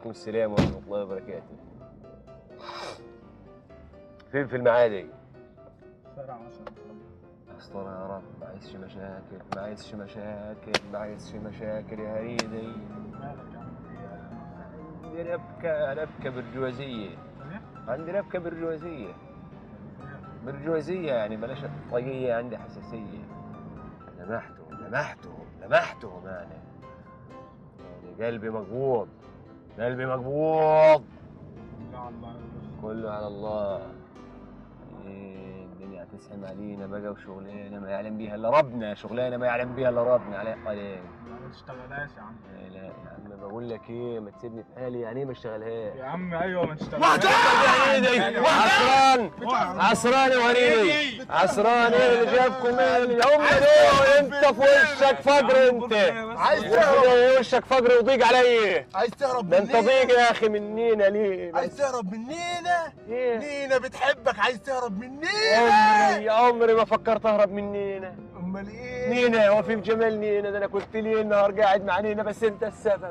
وعليكم السلام ورحمة الله وبركاته فين في المعادي؟ شارع عشرة اصل انا يا رب ما عايزش مشاكل ما عايزش مشاكل ما عايزش مشاكل يا هريدي مالك يا عم عندي ربكة ربكة برجوازية إيه؟ عندي ربكة برجوازية برجوازية يعني بلاش طاقية عندي حساسية لمحته لمحته لمحته يعني يعني قلبي مقبوض قلبي مقبوض لا الله يرضى. كله على الله إيه الدنيا هتسحم علينا بقى وشغلانه ما يعلم بيها الا ربنا شغلانه ما يعلم بيها الا ربنا عليك عليك لا ما تشتغلهاش يا عم إيه لا يا عم بقول لك ايه ما تسيبني في حالي يعني ايه ما اشتغلهاش يا عم ايوه ما تشتغلهاش عصران عصران يا وريدي عصران ايه اللي جابكم ايه اللي هم ليه انت في وشك فقر انت عايز يا تهرب أخي وشك فقر وضيق علي عايز تهرب ده انت مننا ضيق يا اخي منينا ليه عايز تهرب مننا ايه نينا بتحبك عايز تهرب مننا عمري عمري ما فكرت اهرب من نينا امال ايه نينا هو في جمال نينا ده انا كنت لي النهار قاعد مع نينا بس انت السبب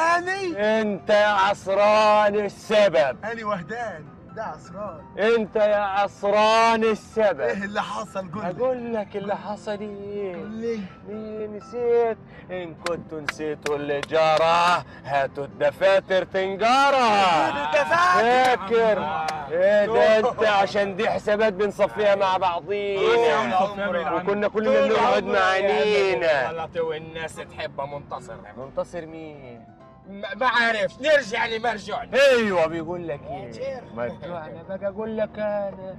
اني انت يا عصران السبب اني وهدان ده عصران انت يا عصران السبب ايه اللي حصل قول لي اقول لك اللي حصل ايه قول لي مين نسيت ان كنتوا نسيتوا اللي جرى هاتوا الدفاتر تنقرا الدفاتر. فاكر ايه ده انت عشان دي حسابات بنصفيها مع بعضينا وكنا كلنا نقعد مع نينا غلطي والناس تحبها منتصر منتصر مين ما ما عارف نرجع لمرجعنا ايوه بيقول لك ايه مرجوعنا بقى اقول لك انا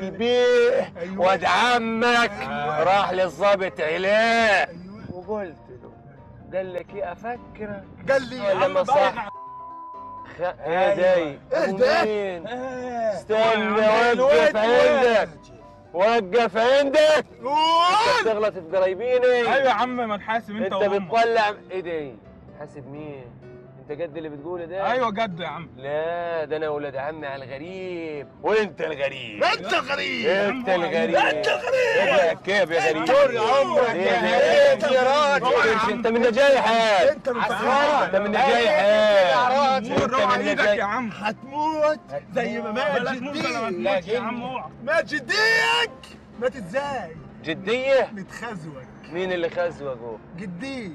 البيه أيوة. واد عمك راح للظابط علاء ايوه وقلت له قال لك ايه افكرك قال لي ولا ما صح خ... ايه داي إيه أبو ده؟ مين؟ آه. استنى وقف عندك وقف عندك قول تغلط في قرايبيني ايوه يا عم ما تحاسب انت انت وامك بتطلع ايه دي حاسب مين انت قد اللي بتقوله ده ايوه جد يا عم لا ده انا ولاد عمي على الغريب وانت الغريب انت غريب انت الغريب انت غريب كيف يا غريب طول عمرك إيه يا ده؟ غريب يا راجل انت من جاي حال انت بتفهم انت من جاي حال نور انت روح من ايدك جاي يا عم هتموت زي ما مات بلاش موت لما جديك تموت يا عم اوعى مات جديك مات ازاي جدية متخزوك مين اللي خزوقه جديك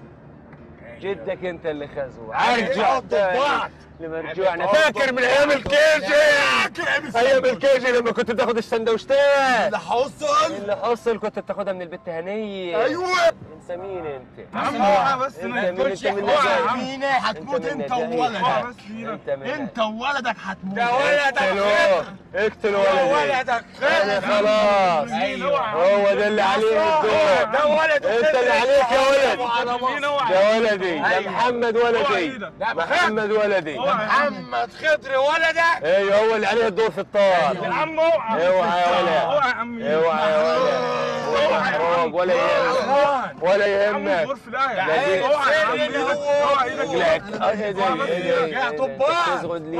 جدك انت اللي خزوه عارف ارجع يقعد تاني بعض. لمرجوعنا فاكر من ايام الكيجي ايام الكيجي لما كنت تاخد السندوتشات اللي حصل اللي حصل كنت بتاخدها من البت هنيه ايوه انت مين انت يا عم اوعى بس انت ما مين تقولش انت من اوعى يا نجاي عم مينا هتموت من انت نجاي. اوعى وولدك بس ايدك انت من انت وولدك هتموت ده ولدك اقتلوه اقتلوا ولدي ولدك انا خلاص ايوه هو ده اللي عليه الدور ده ولد انت اللي عليك يا ولد مين اوعى يا ولدي يا محمد اوعى ولدي ايدك محمد ولدي اوعى يا عم محمد خضر ولدك ايوه هو اللي عليه الدور في الطار يا عم اوعى اوعى يا ولد اوعى يا عم اوعى يا ولد ولا محروق ولا يهمك ولا يا عم يهمك الغرف ده لا دي- اوعى يا عم ايدك اوعى ايدك رجلك ايه ده ايه ده يا طباخ. تزغد لي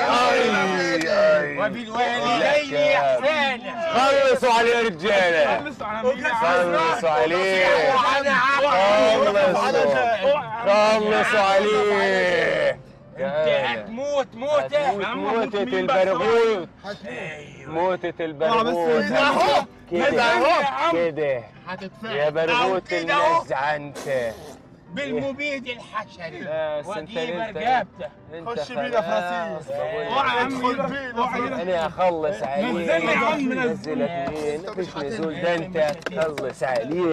اي اي وبالوالدين احسانا خلصوا عليه يا رجاله خلص على مين يا عم خلصوا عليه وانا عارف خلصوا خلصوا عليه انت هتموت موته هتموت عم موتة هتموت مين بس؟ البرغوث ايوه موتة البرغوث اهو كده اهو. كده هتدفع يا برغوث كده اهو. النزعة انت بالمبيد الحشري بس انت وجيب انت رقبته انت خش بينا في خلاص رصيف. بقول لك. اوعى يا عم ادخل ايدك بينا اوعى ايدك انا هخلص عليه نزلني يا عم، نزلني. نزلك مين مفيش نزول ده انت هتخلص عليه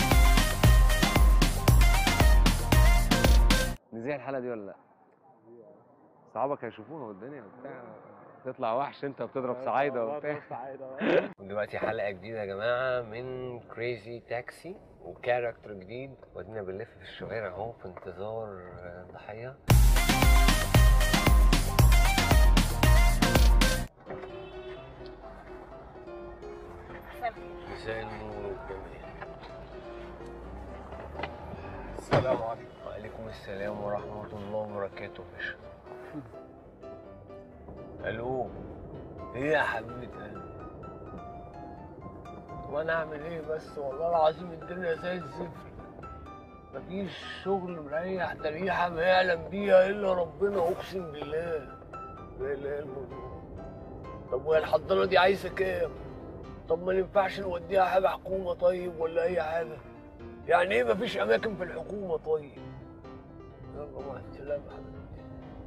نزيع الحلقه دي ولا لا؟ صحابك هيشوفوها والدنيا وبتاع تطلع وحش انت وبتضرب صعايده وبتاع دلوقتي حلقه جديده يا جماعه من كريزي تاكسي وكاركتر جديد ودينا بنلف في الشوارع اهو في انتظار الضحيه مساء النور والجمال السلام عليكم وعليكم السلام ورحمة الله وبركاته باشا الو ايه يا حبيبة قلبي وانا اعمل ايه بس والله العظيم الدنيا زي الزفت مفيش شغل مريح تريحة ما يعلم بيها إلا ربنا أقسم بالله لا إله إلا الله طب وهي الحضانة دي عايزة كام؟ طب ما ينفعش نوديها حاجة حكومة طيب ولا أي حاجة؟ يعني إيه مفيش أماكن في الحكومة طيب؟ يلا مع السلامة حبيبتي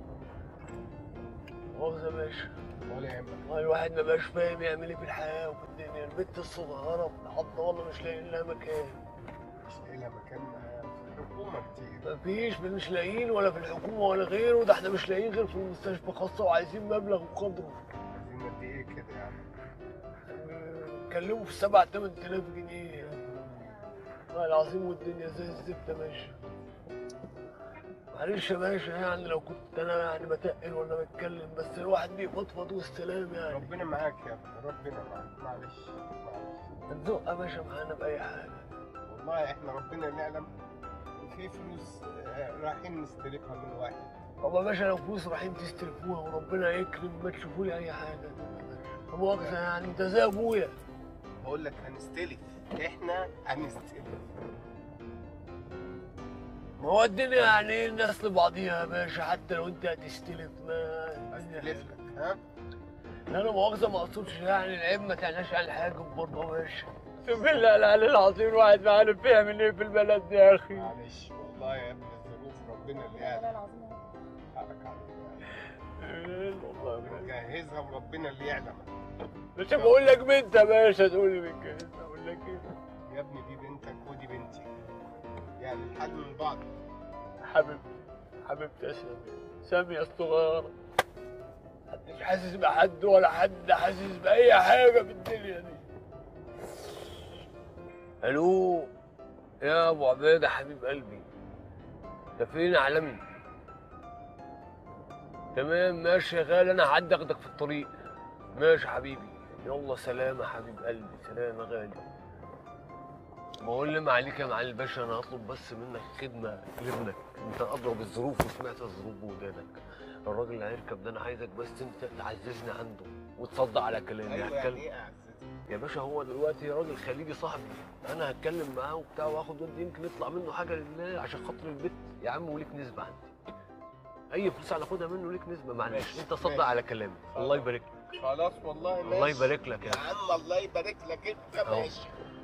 مؤاخذة يا باشا ولا يهمك والله الواحد ما بقاش فاهم يعمل ايه في الحياة وفي الدنيا البنت الصغيرة في الحضانة مش لاقيين لها مكان مش لاقي لها مكان في الحكومه كتير مفيش مش لاقيين ولا في الحكومة ولا غيره ده احنا مش لاقيين غير في المستشفى خاصة وعايزين مبلغ وقدره عايزين قد ايه كده يعني كلموا في سبع تمن تلاف جنيه والله العظيم والدنيا زي الزفت يا باشا معلش يا باشا يعني لو كنت انا يعني بتقل ولا بتكلم بس الواحد بيفضفض والسلام يعني ربنا معاك يا ابني ربنا معاك معلش معلش تزق يا باشا معانا بأي حاجة والله احنا ربنا يعلم في فلوس آه، رايحين نستلفها من واحد طب يا باشا لو فلوس رايحين تستلفوها وربنا يكرم ما تشوفوا لي اي حاجه طب مؤاخذه يعني انت زي ابويا بقول لك هنستلف احنا هنستلف ما هو الدنيا يعني ايه الناس لبعضيها يا باشا حتى لو انت هتستلف ما الدنيا هستلف حلوة. لك ها لا انا مؤاخذه ما اقصدش يعني العيب ما تعناش على حاجه برضه يا باشا اقسم بالله العلي العظيم الواحد ما عارف يعمل ايه في البلد دي يا اخي معلش والله يا ابني الظروف ربنا اللي يعلم حقك عليك والله جهزها وربنا اللي يعلم مش بقول لك بنت يا باشا تقول لي من كده اقول لك ايه يا ابني دي بنتك ودي بنتي يعني الحل من بعض حبيبتي حبيبتي يا سامية سامية الصغيرة محدش حاسس بحد ولا حد حاسس بأي حاجة في الدنيا دي ألو يا أبو عبيدة حبيب قلبي أنت فين يا عالمي؟ تمام ماشي يا غالي أنا هعدي أخدك في الطريق ماشي يا حبيبي يلا سلام يا حبيب قلبي سلام يا غالي بقول لي معليك يا معالي الباشا انا هطلب بس منك خدمه لابنك انت اضرب الظروف وسمعت الظروف بودانك الراجل اللي هيركب ده انا عايزك بس انت تعززني عنده وتصدق على كلامي ايوه هتكلم يعني ايه اعزتك يا باشا هو دلوقتي راجل خليجي صاحبي انا هتكلم معاه وبتاع واخد ودي يمكن يطلع منه حاجه لله عشان خاطر البيت يا عم وليك نسبه عندي اي فلوس هناخدها منه ليك نسبه معلش ماشي، انت صدق ماشي. على كلامي الله يبارك لك خلاص والله ماشي الله يبارك لك يا يا عم الله يبارك لك انت أهو. ماشي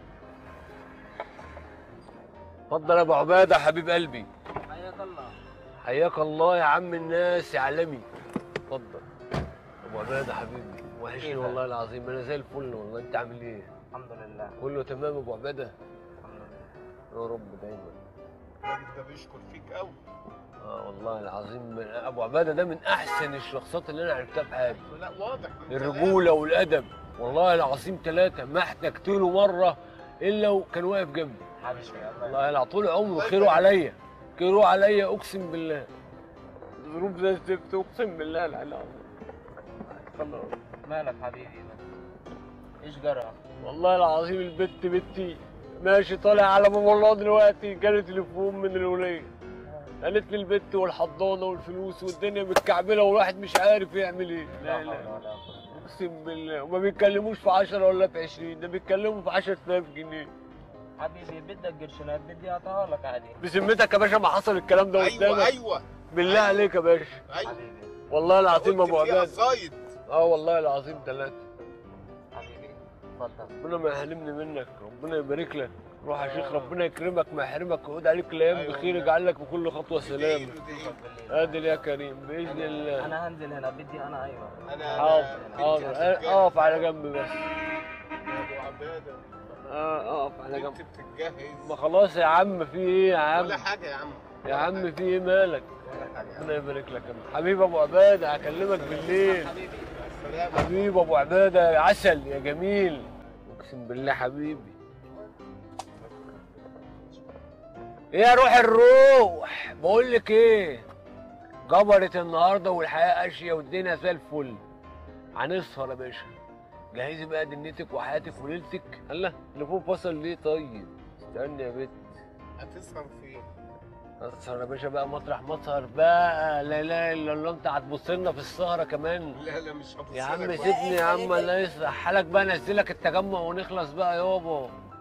اتفضل يا ابو عباده حبيب قلبي حياك الله حياك الله يا عم الناس يا عالمي اتفضل ابو عباده حبيبي وحشني كيفك؟ والله العظيم انا زي الفل والله انت عامل ايه الحمد لله كله تمام يا ابو عباده الحمد لله يا رب دايما الراجل ده بيشكر فيك قوي اه والله العظيم من ابو عباده ده من احسن الشخصيات اللي انا عرفتها في حياتي لا واضح من الرجوله والادب والله العظيم ثلاثه ما احتجت له مره الا وكان واقف جنبي حبيبي الله والله لا طول عمره خيره عليا خيره عليا اقسم بالله ظروف زي الزفت اقسم بالله العلي العظيم خلاص مالك حبيبي بس ايش جرى؟ والله العظيم البت بنتي ماشي طالع على باب الله دلوقتي جالي تليفون من الولية قالت لي البت والحضانة والفلوس والدنيا متكعبلة والواحد مش عارف يعمل ايه لا لا لا حول ولا قوة اقسم بالله وما بيتكلموش في 10 ولا في 20 ده بيتكلموا في 10000 جنيه حبيبي بدك قرشنات بدي اعطيها لك عادي بذمتك يا باشا ما حصل الكلام ده ايوه قدامك ايوه بالله عليك يا باشا ايوه حبيبي والله العظيم قلت ابو فيها عباد صايد اه والله العظيم ثلاثة حبيبي تفضل ربنا ما يحرمني منك ربنا يبارك لك روح يا شيخ ربنا يكرمك ما يحرمك ويعود عليك الايام أيوة بخير والله. يجعل لك بكل خطوه سلام ادعيله، ادعيله. قادر يا كريم باذن الله انا هنزل هنا بدي انا ايوه انا حاضر أنا حاضر بنتي اه، بتتجهز. اقف على جنب بس يا ابو عباده اه اقف على جنب بنتي بتتجهز ما خلاص يا عم في ايه يا عم ولا حاجه يا عم يا عم في ايه مالك ولا حاجه ربنا يبارك لك يا عم. حبيبي ابو عباده هكلمك بالليل حبيبي السلام حبيبي ابو عباده يا عسل يا جميل اقسم بالله حبيبي يا روح الروح بقول لك ايه جبرت النهارده والحياه اشيه والدنيا زي الفل هنسهر يا باشا جهزي بقى دنيتك وحياتك وليلتك الله التليفون فصل ليه طيب استني يا بت هتسهر فين؟ اسهر يا باشا بقى مطرح مسهر بقى لا اله الا الله انت هتبص لنا في السهره كمان لا لا مش هبص يا عم لك. سيبني يا عم الله يصلح حالك بقى انزلك التجمع ونخلص بقى يابا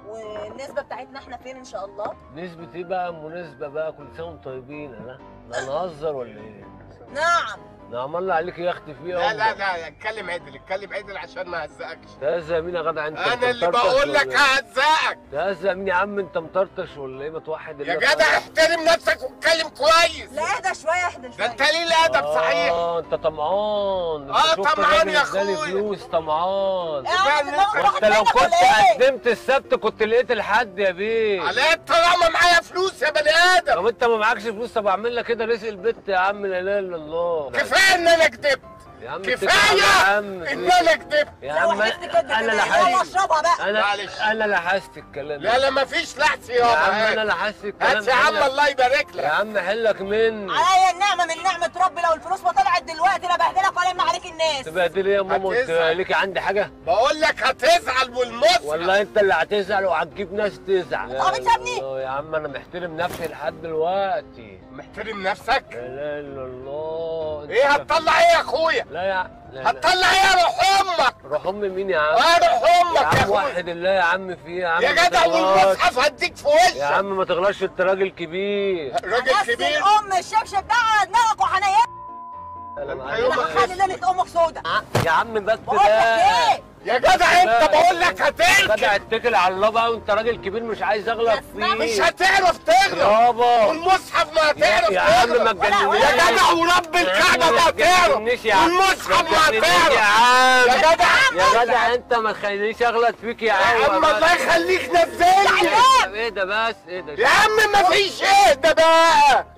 والنسبه بتاعتنا احنا فين ان شاء الله نسبة ايه بقى مناسبة بقى كل سنة وانتم طيبين لا لا نهزر ولا ايه؟ نعم نعم الله عليك يا اختي في لا ايه لا لا اتكلم عدل اتكلم عدل عشان ما اهزقكش تهزق مين يا جدع انت انا أنت اللي مطرطش بقول ولا لك إيه؟ ههزقك تهزق مين يا عم انت مطرطش ولا ايه ما توحد يا الله جدع احترم نفسك واتكلم كويس لا اهدى شويه اهدى ده شويه انت ليه الادب صحيح اه انت طمعان آه، أنت شفت طمعان الراجل يا اداني أخويا. فلوس طمعان إيه يا عم ده دماغك انت راحت لو منك كنت ولا ايه؟ قدمت السبت كنت لقيت الحد يا بيه على الطالما معايا فلوس يا بني ادم طب انت ما معكش فلوس طب اعمل لك كده رزق البيت يا عم لا اله الا الله كفايه ان انا كدبت يا عم كفايه اتكل على يا عم ان انا كدبت يا لو عم حلفت كدب انا كده يلا لحست اشربها بقى انا معلش. انا لحست الكلام لا لا مفيش لحس يا عم يابا انا هات لحست الكلام هات يا عم حلك. الله يبارك يا لك عم حلك من عليا النعمه من نعمه ربي لو الفلوس ما طلعت دلوقتي لا بهدلك ولا ألم عليك الناس تبهدلي ايه يا ماما انت هتزعل. ليكي عندي حاجه بقول لك هتزعل والمصر والله انت اللي هتزعل وهتجيب ناس تزعل انت عبيط يا ابني؟ الله يا عم انا محترم نفسي لحد دلوقتي محترم نفسك لا اله الا الله انت- ايه هتطلع ايه يا اخويا لا يا لا لا. هتطلع ايه يا روح امك روح ام مين يا عم اه روح يا امك يا عم اخويا وحد الله يا عم في ايه يا عم يا ما جدع تغلطش. والمصحف هديك في يا وشك عم ما تغلطش انت راجل كبير راجل بس كبير الام الشبشب ده على دماغك وحنيا انا انت معاك. يوم انا خلي ليله امك سودا يا عم بس بقول لك ده ايه يا جدع انت بقول لك هتركب بدأ اتكل على الله بقى وانت راجل كبير مش عايز اغلط اسمع، فيه مش هتعرف تغلب يابا والمصحف ما هتعرف يا عم ما تغلب تجننيش يا جدع ورب الكعبه ما هتعرف تجننيش يا عم والمصحف ما تجننيش يا هتعرف عم يا جدع يا جدع انت ما تخلينيش اغلط فيك يا يا عم عم الله يخليك نزلني طب ايه ده بس ايه ده يا عم ما فيش ايه ده بقى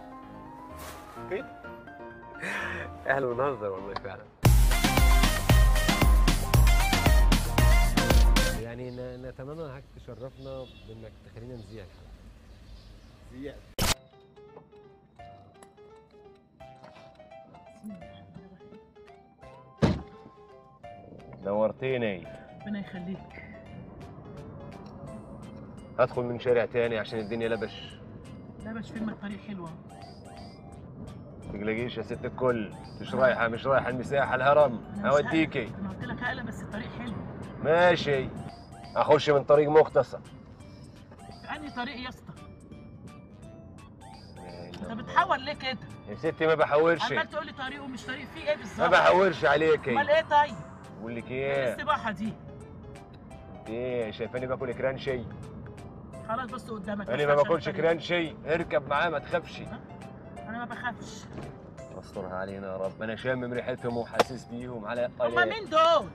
احنا بنهزر والله فعلا يعني ن- نتمنى انك تشرفنا بانك تخلينا نذيع الحلقه نورتيني ربنا يخليك هدخل من شارع تاني عشان الدنيا لبش لا باش فيلم الطريق حلوه تقلقيش يا ست الكل مش رايحه مش رايحه المساحه الهرم أنا مش هوديكي قلق. انا قلت لك هقلق بس الطريق حلو ماشي اخش من طريق مختصر في انهي طريق يا اسطى انت بتحور ليه كده يا ستي ما بحورش عمال تقول لي طريق ومش طريق في ايه بالظبط ما بحورش عليكي امال ايه طيب بقول لك ايه ايه السباحه دي ايه شايفاني باكل كرانشي خلاص بص قدامك انا بس ما عشان باكلش الطريق. كرانشي اركب معاه ما تخافش انا ما بخافش استرها علينا يا رب انا شامم ريحتهم وحاسس بيهم على هما مين دول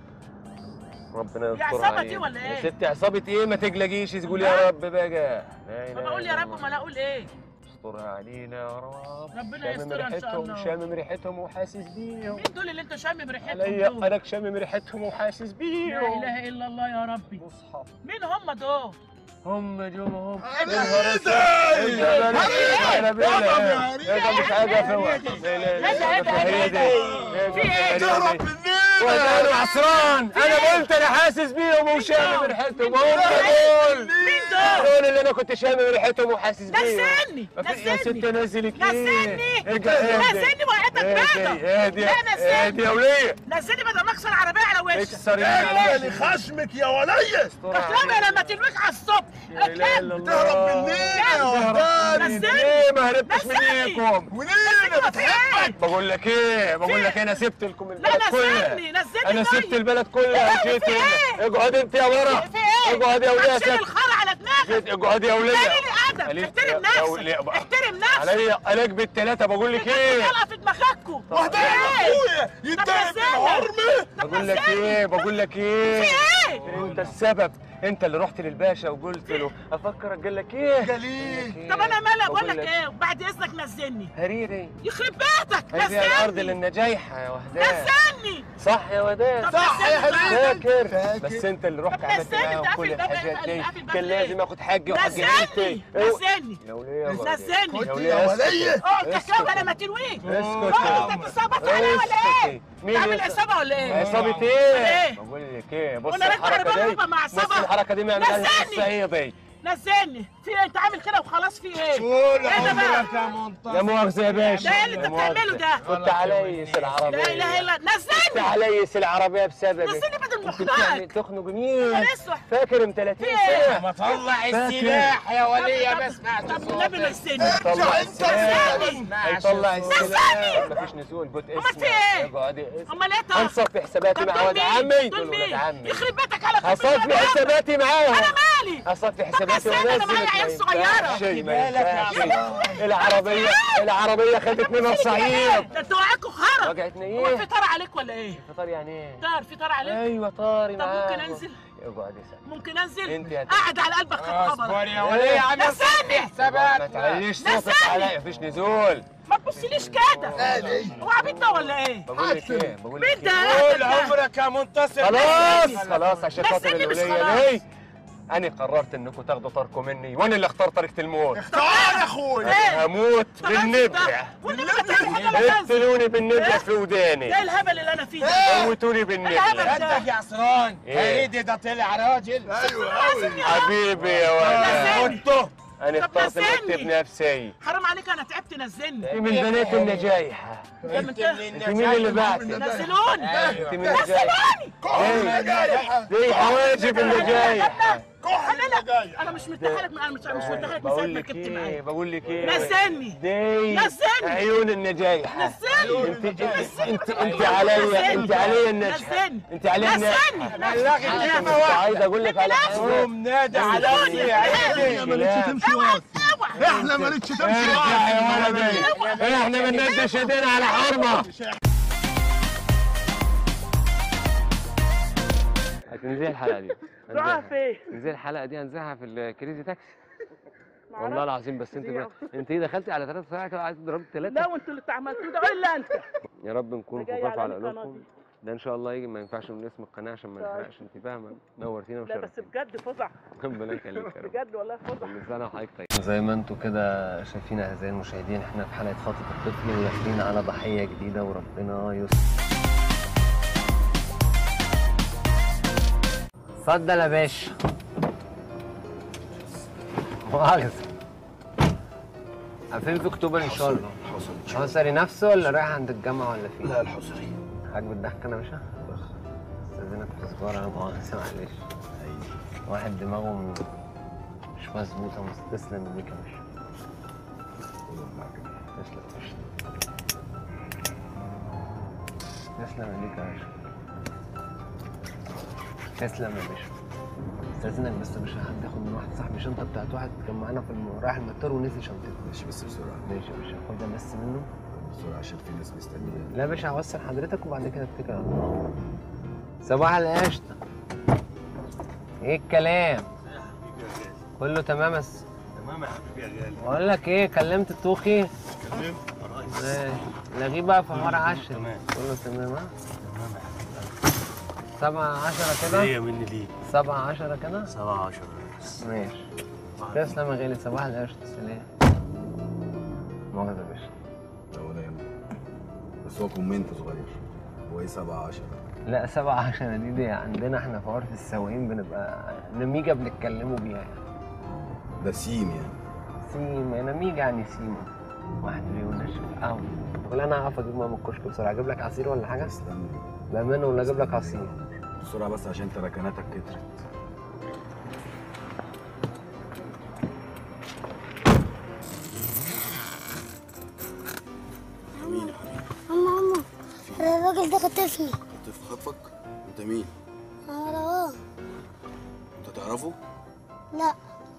ربنا دي يستر عصابة علينا دي ولا يا إيه؟ ستي عصابة ايه ما تقلقيش تقول يا رب بقى لا إله فبقول يا إلا رب الله. امال اقول ايه استرها علينا يا رب ربنا شامم يسترها إن شاء ريحتهم الله. شامم ريحتهم وحاسس بيهم مين دول اللي انت شامم ريحتهم عليا دول انا شامم ريحتهم وحاسس لا بيهم اله الا الله يا ربي مصحف مين هم دول هم جم هم انا ايه ده انا بيه ده مش حاجه فوق لا لا لا هي دي في ايه؟ تهرب منين وانا عصران انا قلت انا حاسس بيهم وشامم ريحتهم هم دول مين دول دول اللي انا كنت شامم ريحتهم وحاسس بيهم نزلني ما في- يا ست نزلني نزلك نزلني ارجع نزلني وقعتك بيضة اهدي لا، نزلني. اهدي يا وليه نزلني بدل ما اكسر عربيه على وشك اكسر ايه خشمك يا ولية تكلمي لما تلويك على الصبح لا اله الا اكلم الله تهرب منين يا وحداني نزلني. ليه ما هربتش نزلني. منيكم منين هو في ايه؟ بقول لك ايه بقول لك إيه، انا سبت لكم لا البلد كلها نزلني نزلني انا طيب. سبت البلد كلها إيه، وجيت في هنا اقعد انت يا ورا في ايه؟ اقعد يا وليه هتشيل ست الخرا على دماغك جيت اقعد يا وليه قليل الادب قليل- احترم يا- يا وليه نفسك بقى. احترم نفسك عليا عليك بالثلاثه بقول لك ايه طلع في دماغكوا وحداني اخويا يتضرب نزلني. بالعرمة بقول لك ايه بقول لك ايه ايه؟ انت السبب انت اللي رحت للباشا وقلت له افكرك قال لك ايه جليل طب انا مالي اقول لك ايه وبعد اذنك نزلني هريري يخرب بيتك هذه الارض نزلني لان جايحه يا وهدان نزلني صح يا وداد طب صح يا نزلني حبيبي. فاكر فاكر. بس انت اللي رحت طب عملت نزلني، معاهم ده كل قافل- ده الحاجات قافل- دي قافل باب كان ليه؟ لازم اخد حقي وحق نزلني عيلتي نزلني يا وليه يا وليه. نزلني يا كنت وليه يا اسكت. ولية اه انت اسكت. كده لما تلويك اسكت اه انت اتصابت عليا ولا ايه؟ اسكتي. مين تعمل يس- عصابه ولا ايه؟ عصابة ايه؟ ايه؟ بقول لك ايه بص وانا راكبة الحركة عربية دي بابا مع بص عصابة؟ الحركة دي ما يعملهاش نزلني. الصعيدي نزلني في ايه انت عامل كده وخلاص في ايه طول ايه ده بقى عمرك يا منتصر لا مؤاخذة يا باشا ده ايه اللي انت لا مؤاخذة. بتعمله ده كنت عليس العربية لا اله الا كنت نزلني عليس العربية بسببك نزلني بدل كنت بتعمل مخنقك تخنق مين؟ انا لسه فاكر من 30 ايه؟ سنة ما طلع السلاح يا ولية ما سمعتش طب النبي نزلني طلع انت السلاح نزلني هيطلع السلاح مفيش نزول قلت اسمع أمال في إيه؟ اقعد اسمع امال ايه طب هنصفي حساباتي طب مع دول ولد مين؟ عمي دول دول ولد مين؟ عمي يخرب بيتك على هصفي حساباتي معاهم انا مالي هصفي حساباتي استنى، أنا ونزلت معايا عيال ما صغيرة. ينفعش، ما بالك يا ينفعش. العربية العربية خدت منها الصعيد ده انتوا وقعكوا خرا وجعتني هو في ايه؟ طار عليك ولا ايه فطار يعني ايه؟ طار في طار عليك ايوه طاري طب ممكن معاك. انزل اقعد يا سلام ممكن انزل انت يا قاعد على قلبك اصبر خبر يا ولية عم نزلني ما حساباتنا تعليش صوتك نزلني. عليا مفيش نزول ما تبصليش كده هو عبيط ده ولا ايه بقول لك ايه بقول لك مين ده إيه؟ طول عمرك يا منتصر خلاص خلاص عشان خاطر نزلني مش الولية خلاص. ليه انا قررت انكم تاخدوا طاركم مني وانا اللي اختار طريقة الموت تعال يا اخويا ايه هموت طب بالنبع والنبي ما تعمل حاجه ما تنزل اقتلوني بالنبع في ايه وداني الهبل اللي انا فيه ده موتوني بالنبع الهبل ده صدق يا عصران إيه؟ هيدي ده طلع راجل ايوه قوي حبيبي يا ولد نزلني انا طب اخترت نزلني. المكتب نفسي حرام عليك انا تعبت نزلني انت من بنات النجايح انت انت مين اللي بعت نزلوني انت من النجايح نزلوني دي حواجب النجايح خلينا انا مش مرتاحه لك انا مش مش مرتاحه لك من ساعه بقول ما لك ركبت ايه معايا بقول لك ايه نزلني دي نزلني. عيون النجايح نزلني انت انت انت عليا انت عليا النجحه نزلني. انت عليا النجحه نزلني بلغي انت كلمة مش واحدة عايز اقول لك على حاجه قوم نادي على نزلوني. ابني عيني مالكش تمشي واقف احنا مالكش تمشي ارجع يا واقف ولدي احنا ما ندش ايدينا على حرمه هتنزل الحلقه دي روحها فين نزل الحلقه دي هنزلها في الكريزي تاكسي والله العظيم بس انت ب... انت ايه دخلتي على ثلاث ساعات كده عايز تضربي ثلاثه لا وانتوا اللي عملتوه ده الا انت يا رب نكون أنا جاي خفاف على على القناة قلوبكم دي. ده ان شاء الله يجي ما ينفعش من اسم القناه عشان ما طيب. نحرقش انت فاهمه نورتينا لا بس وشرفتينا بجد فظع ربنا يخليك يا رب بجد والله فظع كل سنه وحضرتك طيب زي ما انتم كده شايفين اعزائي المشاهدين احنا في حلقه خاطف الطفل وداخلين على ضحيه جديده وربنا يستر اتفضل يا باشا مؤاخذة فين في اكتوبر ان شاء الله؟ الحصري نفسه ولا رايح عند الجامعه ولا فين؟ لا الحصري عاجبك الضحك انا يا باشا؟ استاذنك في سجاره لا مؤاخذة معلش واحد دماغه م- مش مظبوطة بس تسلم ايديك يا باشا تسلم يا باشا تسلم ايديك يا باشا تسلم يا باشا استاذنك بس يا باشا حد ياخد من واحد صاحبي شنطة بتاعت واحد كان معانا في الم... رايح المطار ونسي شنطته ماشي بس بسرعة ماشي يا باشا خدها بس منه بسرعة عشان في ناس مستنية لا يا باشا هوصل حضرتك وبعد كده اتكل على الله صباح القشطة ايه الكلام كله تمام بس تمام يا حبيبي يا غالي بقول لك ايه كلمت التوخي كلمت ماشي لغيه بقى في حوار عشرة كله تمام ها سبعة عشرة كده مني ليه سبعة عشرة كده سبعة عشرة ماشي تسلم يا غالي صباح القشطة سلام مؤاخذة يا باشا لا ولا يهمك بس هو كومنت صغير هو ايه سبعة عشرة لا سبعة عشرة دي دي عندنا احنا في عرف السواقين بنبقى نميجة بنتكلموا بيها يعني ده سيم يعني سيما نميجة يعني سيما واحد بيقول نشف قهوة ولا انا هقف اجيب ماما الكشك بسرعة اجيب لك عصير ولا حاجة؟ تسلم بأمانة ولا اجيب لك عصير؟ بسرعة بس عشان انت ركناتك كترت مين يا حبيبي؟ ماما الراجل ده خطفني طفل خطفك؟ انت مين؟ انا رواه انت تعرفه؟ لا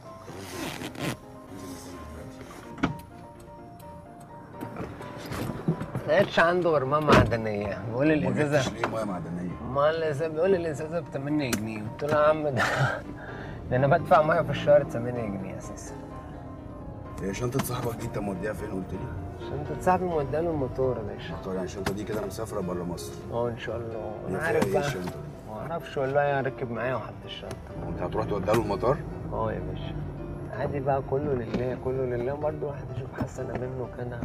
لقيتش عنده غير ماما معدنية بيقول لي ما جبتش الازازة ليه ميه معدنية؟ ما الازازة بيقول لي الازازة ب 8 جنيه قلت له يا عم ده ده انا بدفع ميه في الشهر 8 جنيه اساسا هي شنطة صاحبك دي انت موديها فين قلت لي؟ عشان انت صاحبي موديها له الموتور يا باشا طبعا يعني الشنطة دي كده مسافرة بره مصر اه ان شاء الله هي انا فيها عارف ايه بقى الشنطة دي؟ ما اعرفش والله ركب معايا وحط الشنطة وانت هتروح توديها له المطار؟ اه يا باشا عادي بقى كله لله كله لله برضه الواحد يشوف حسنة منه كده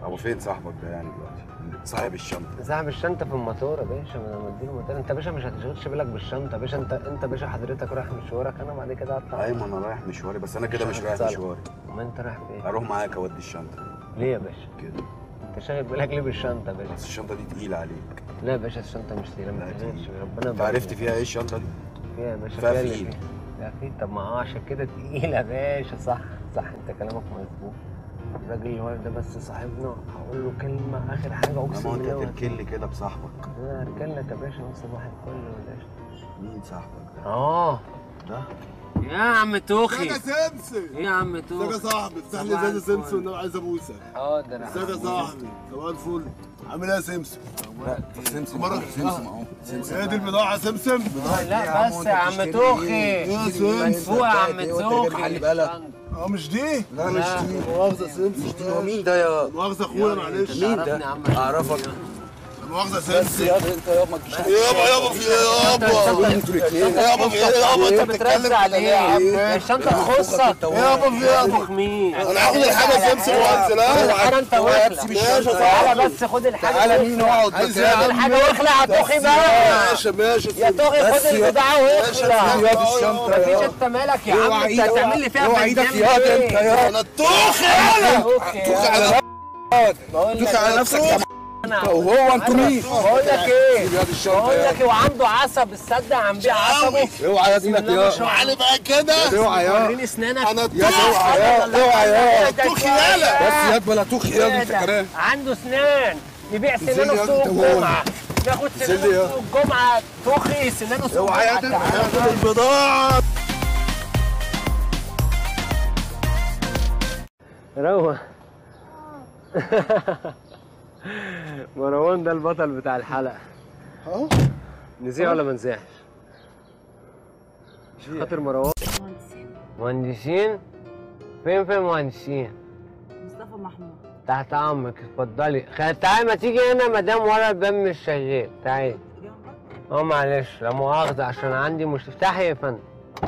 ابو فين صاحبك ده يعني دلوقتي صاحب الشنطه صاحب الشنطه في الموتور يا باشا ما انا مديله موتور انت يا باشا مش هتشغلش بالك بالشنطه يا باشا انت انت يا باشا حضرتك رايح مشوارك انا بعد كده هطلع ايوه انا رايح مشواري بس انا كده مش رايح هتصلح. مشواري ما انت رايح فين اروح معاك اودي الشنطه ليه يا باشا كده انت شاغل بالك ليه بالشنطه يا باشا بس الشنطه دي تقيله عليك لا يا باشا الشنطه مش تقيله ما لا، تقلقش تقيلة. ربنا انت يبارك عرفت لك. فيها ايه الشنطه دي فيها يا باشا فيها فيها اللي فيل. فيها لا في طب ما اه عشان كده تقيله يا باشا صح صح انت كلامك مظبوط الراجل اللي واقف ده بس صاحبنا هقول له كلمه اخر حاجه ما اقسم هو انت بالله هتركن لي كده بصاحبك انا هركن لك يا باشا نص واحد كل ولا مين صاحبك ده اه ده يا عم توخي سمسم ايه يا عم ازيك توخي يا صاحبي افتح لي صباح ازازه الفل. سمسم وانا عايز ابوسك حاضر يا ازيك يا صاحبي صباح الفل عامل ايه يا سمسم؟ سمسم مرة سمسم اهو هي دي البضاعة يا سمسم؟ لا بس يا عم توخي يا سمسم مدفوع يا عم توخي خلي بالك اه مش دي؟ لا مش دي مؤاخذة يا سمسم مش دي هو مين ده يا مؤاخذة اخويا معلش مين عرفني يا ده عم. اعرفك مؤاخذة يا سمسم يابا انت يابا ما تجيش يابا يابا في ايه يابا انتوا الاثنين يابا في ايه يابا انت بتتكلم بترزع كده ليه يا ليه؟ عم؟ الشنطه تخصك يابا في ايه يابا؟ توخ مين؟ انا هاخد الحاجة يا سمسم وانزل خد ها؟ الحاجه انت واخلع ماشي يا تعالى صاحبي بس خد الحاجه تعالى مين واخلع. اقعد عايز ايه يا خد عم؟ الحاجه واخلع يا توخي بقى ماشي ماشي يا توخي بس خد يا- البضاعه واخلع يا دي الشنطه مفيش يا انت مالك يا عم اوعى انت ايدك هتعمل لي فيها اوعى ايدك بنزين يا ده انت يا انا الطوخ يالا توخي توخ على بقول توخي لك على نفسك يا انا وهو انتوا مين بقول لك ايه يا دي الشنطه بقول يا لك ايه وعنده عصب الصدق عم بيع عصبه اوعى يا دينك يا تعالى بقى كده اوعى يا وريني اسنانك انا يا الطوخ اوعى يا اوعى يا توخ يالا بس يد ولا توخي يا انت كمان عنده اسنان يبيع سنانه يا في سوق انت وهو. الجمعه ياخد سنانه زل يا. في سوق الجمعه توخي سنانه سوق اوعى يا الجمعه ده. تعالى. البضاعة روح مروان ده البطل بتاع الحلقه اهو نزيع ولا ما نزيعش؟ مش خاطر مروان مهندسين فين فين مهندسين؟ مصطفى محمود تحت امرك اتفضلي خ- تعالي ما تيجي هنا مدام ورا الباب مش شغال تعالي اه معلش لا مؤاخذة عشان عندي مش افتحي يا فندم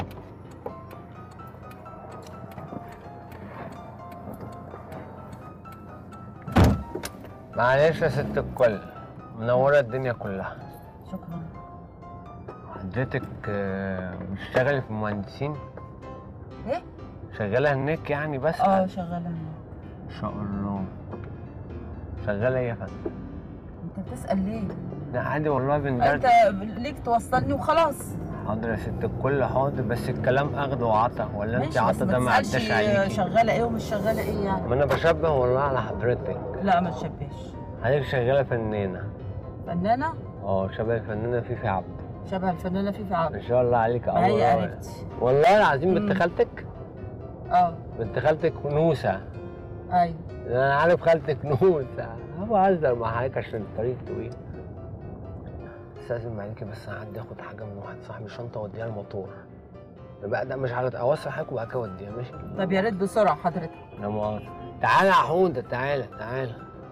معلش يا ست الكل منورة الدنيا كلها شكرا حضرتك آه، بتشتغلي في المهندسين؟ ايه؟ شغالة هناك يعني بس؟ اه شغاله هنا ما شاء الله شغالة ايه يا فندم؟ انت بتسال ليه؟ لا عادي والله انت بندردش ليك توصلني وخلاص حاضر يا ست الكل حاضر بس الكلام اخد وعطا ولا انت ماشي بس عطا ده ما ما عداش تسالش عليكي شغاله ايه ومش شغاله ايه يعني ما انا بشبه والله على حضرتك لا ما تشبهش حضرتك شغالة فنانة فنانه اه شبه الفنانة فيفي عبد شبه الفنانه فيفي عبد ما شاء الله عليك ما هي أول- قريبتي والله العظيم مم. بنت خالتك اه بنت خالتك نوسة ايوه انا عارف خالتك نوسة انا بهزر مع حضرتك عشان الطريق طويل استاذن معاكي بس هعدي اخد حاجة من واحد صاحبي شنطة اوديها الموتور بقى ده مش عارف اوصل حضرتك وبعد كده اوديها ماشي طب يا ريت بسرعه حضرتك لا مؤاخذة تعالى يا حودة تعالى تعالى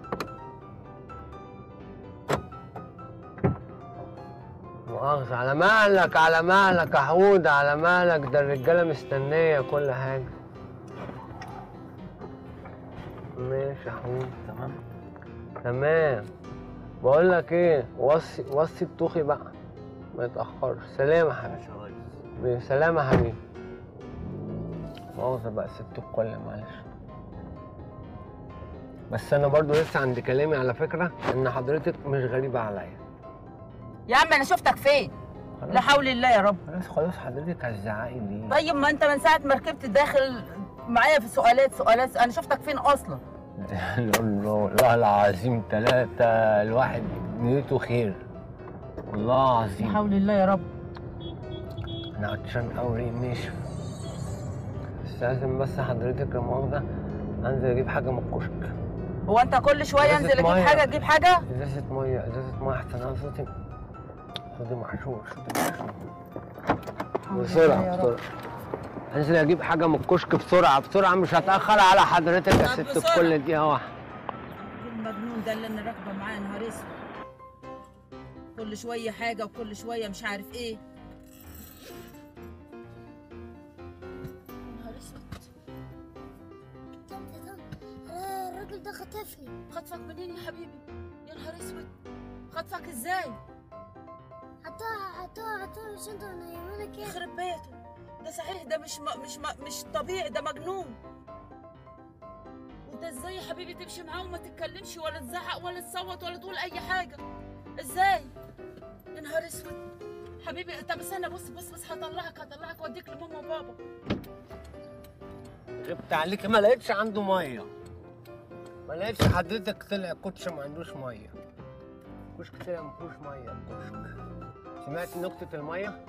مؤاخذة على مهلك على مهلك يا حودة على مهلك ده الرجالة مستنية كل حاجة ماشي يا حودة تمام تمام بقول لك ايه وصي وصي بتوخي بقى ما يتأخرش سلام يا حبيبي سلام يا حبيبي مؤاخذة بقى ست الكل معلش بس انا برضو لسه عند كلامي على فكرة ان حضرتك مش غريبة عليا يا عم انا شفتك فين لا خلاص حول الله يا رب خلاص خلاص حضرتك هتزعقي ليه؟ طيب ما انت من ساعه ما ركبت داخل معايا في سؤالات سؤالات انا شفتك فين اصلا الله والله العظيم ثلاثة الواحد نيته خير والله لا العظيم حول الله يا رب انا عطشان قوي نشف استاذن بس حضرتك لا مؤاخذة انزل اجيب حاجة من الكشك هو انت كل شويه إزازة انزل اجيب مية. حاجه اجيب حاجه ازازة مية ازازة مية احسن انا صوتي صوتي محشور صوتي محشور بسرعة يا رب. بسرعة انزل اجيب حاجة من الكشك بسرعة بسرعة مش هتأخر على حضرتك يا طب ست بسرعة. الكل دقيقة واحدة المجنون ده اللي انا راكبه معاه نهار اسود كل شويه حاجه وكل شويه مش عارف ايه نهار اسود طنط طنط انا الراجل ده خطفني خطفك منين يا حبيبي يا نهار اسود خطفك ازاي حطوها حطوها حطوها في الشنطة ونيمونا كده يخرب بيته ده صحيح ده مش م... مش م... مش طبيعي ده مجنون وانت ازاي يا حبيبي تمشي معاه وما تتكلمش ولا تزعق ولا تصوت ولا تقول اي حاجه ازاي يا نهار اسود حبيبي طب استنى بص بص بص هطلعك هطلعك واديك لماما وبابا غبت عليك ما لقيتش عنده ميه ما لقيتش حضرتك طلع كوتش ما عندوش ميه كشك طلع ما فيهوش ميه الكشك سمعت نكتة الميه؟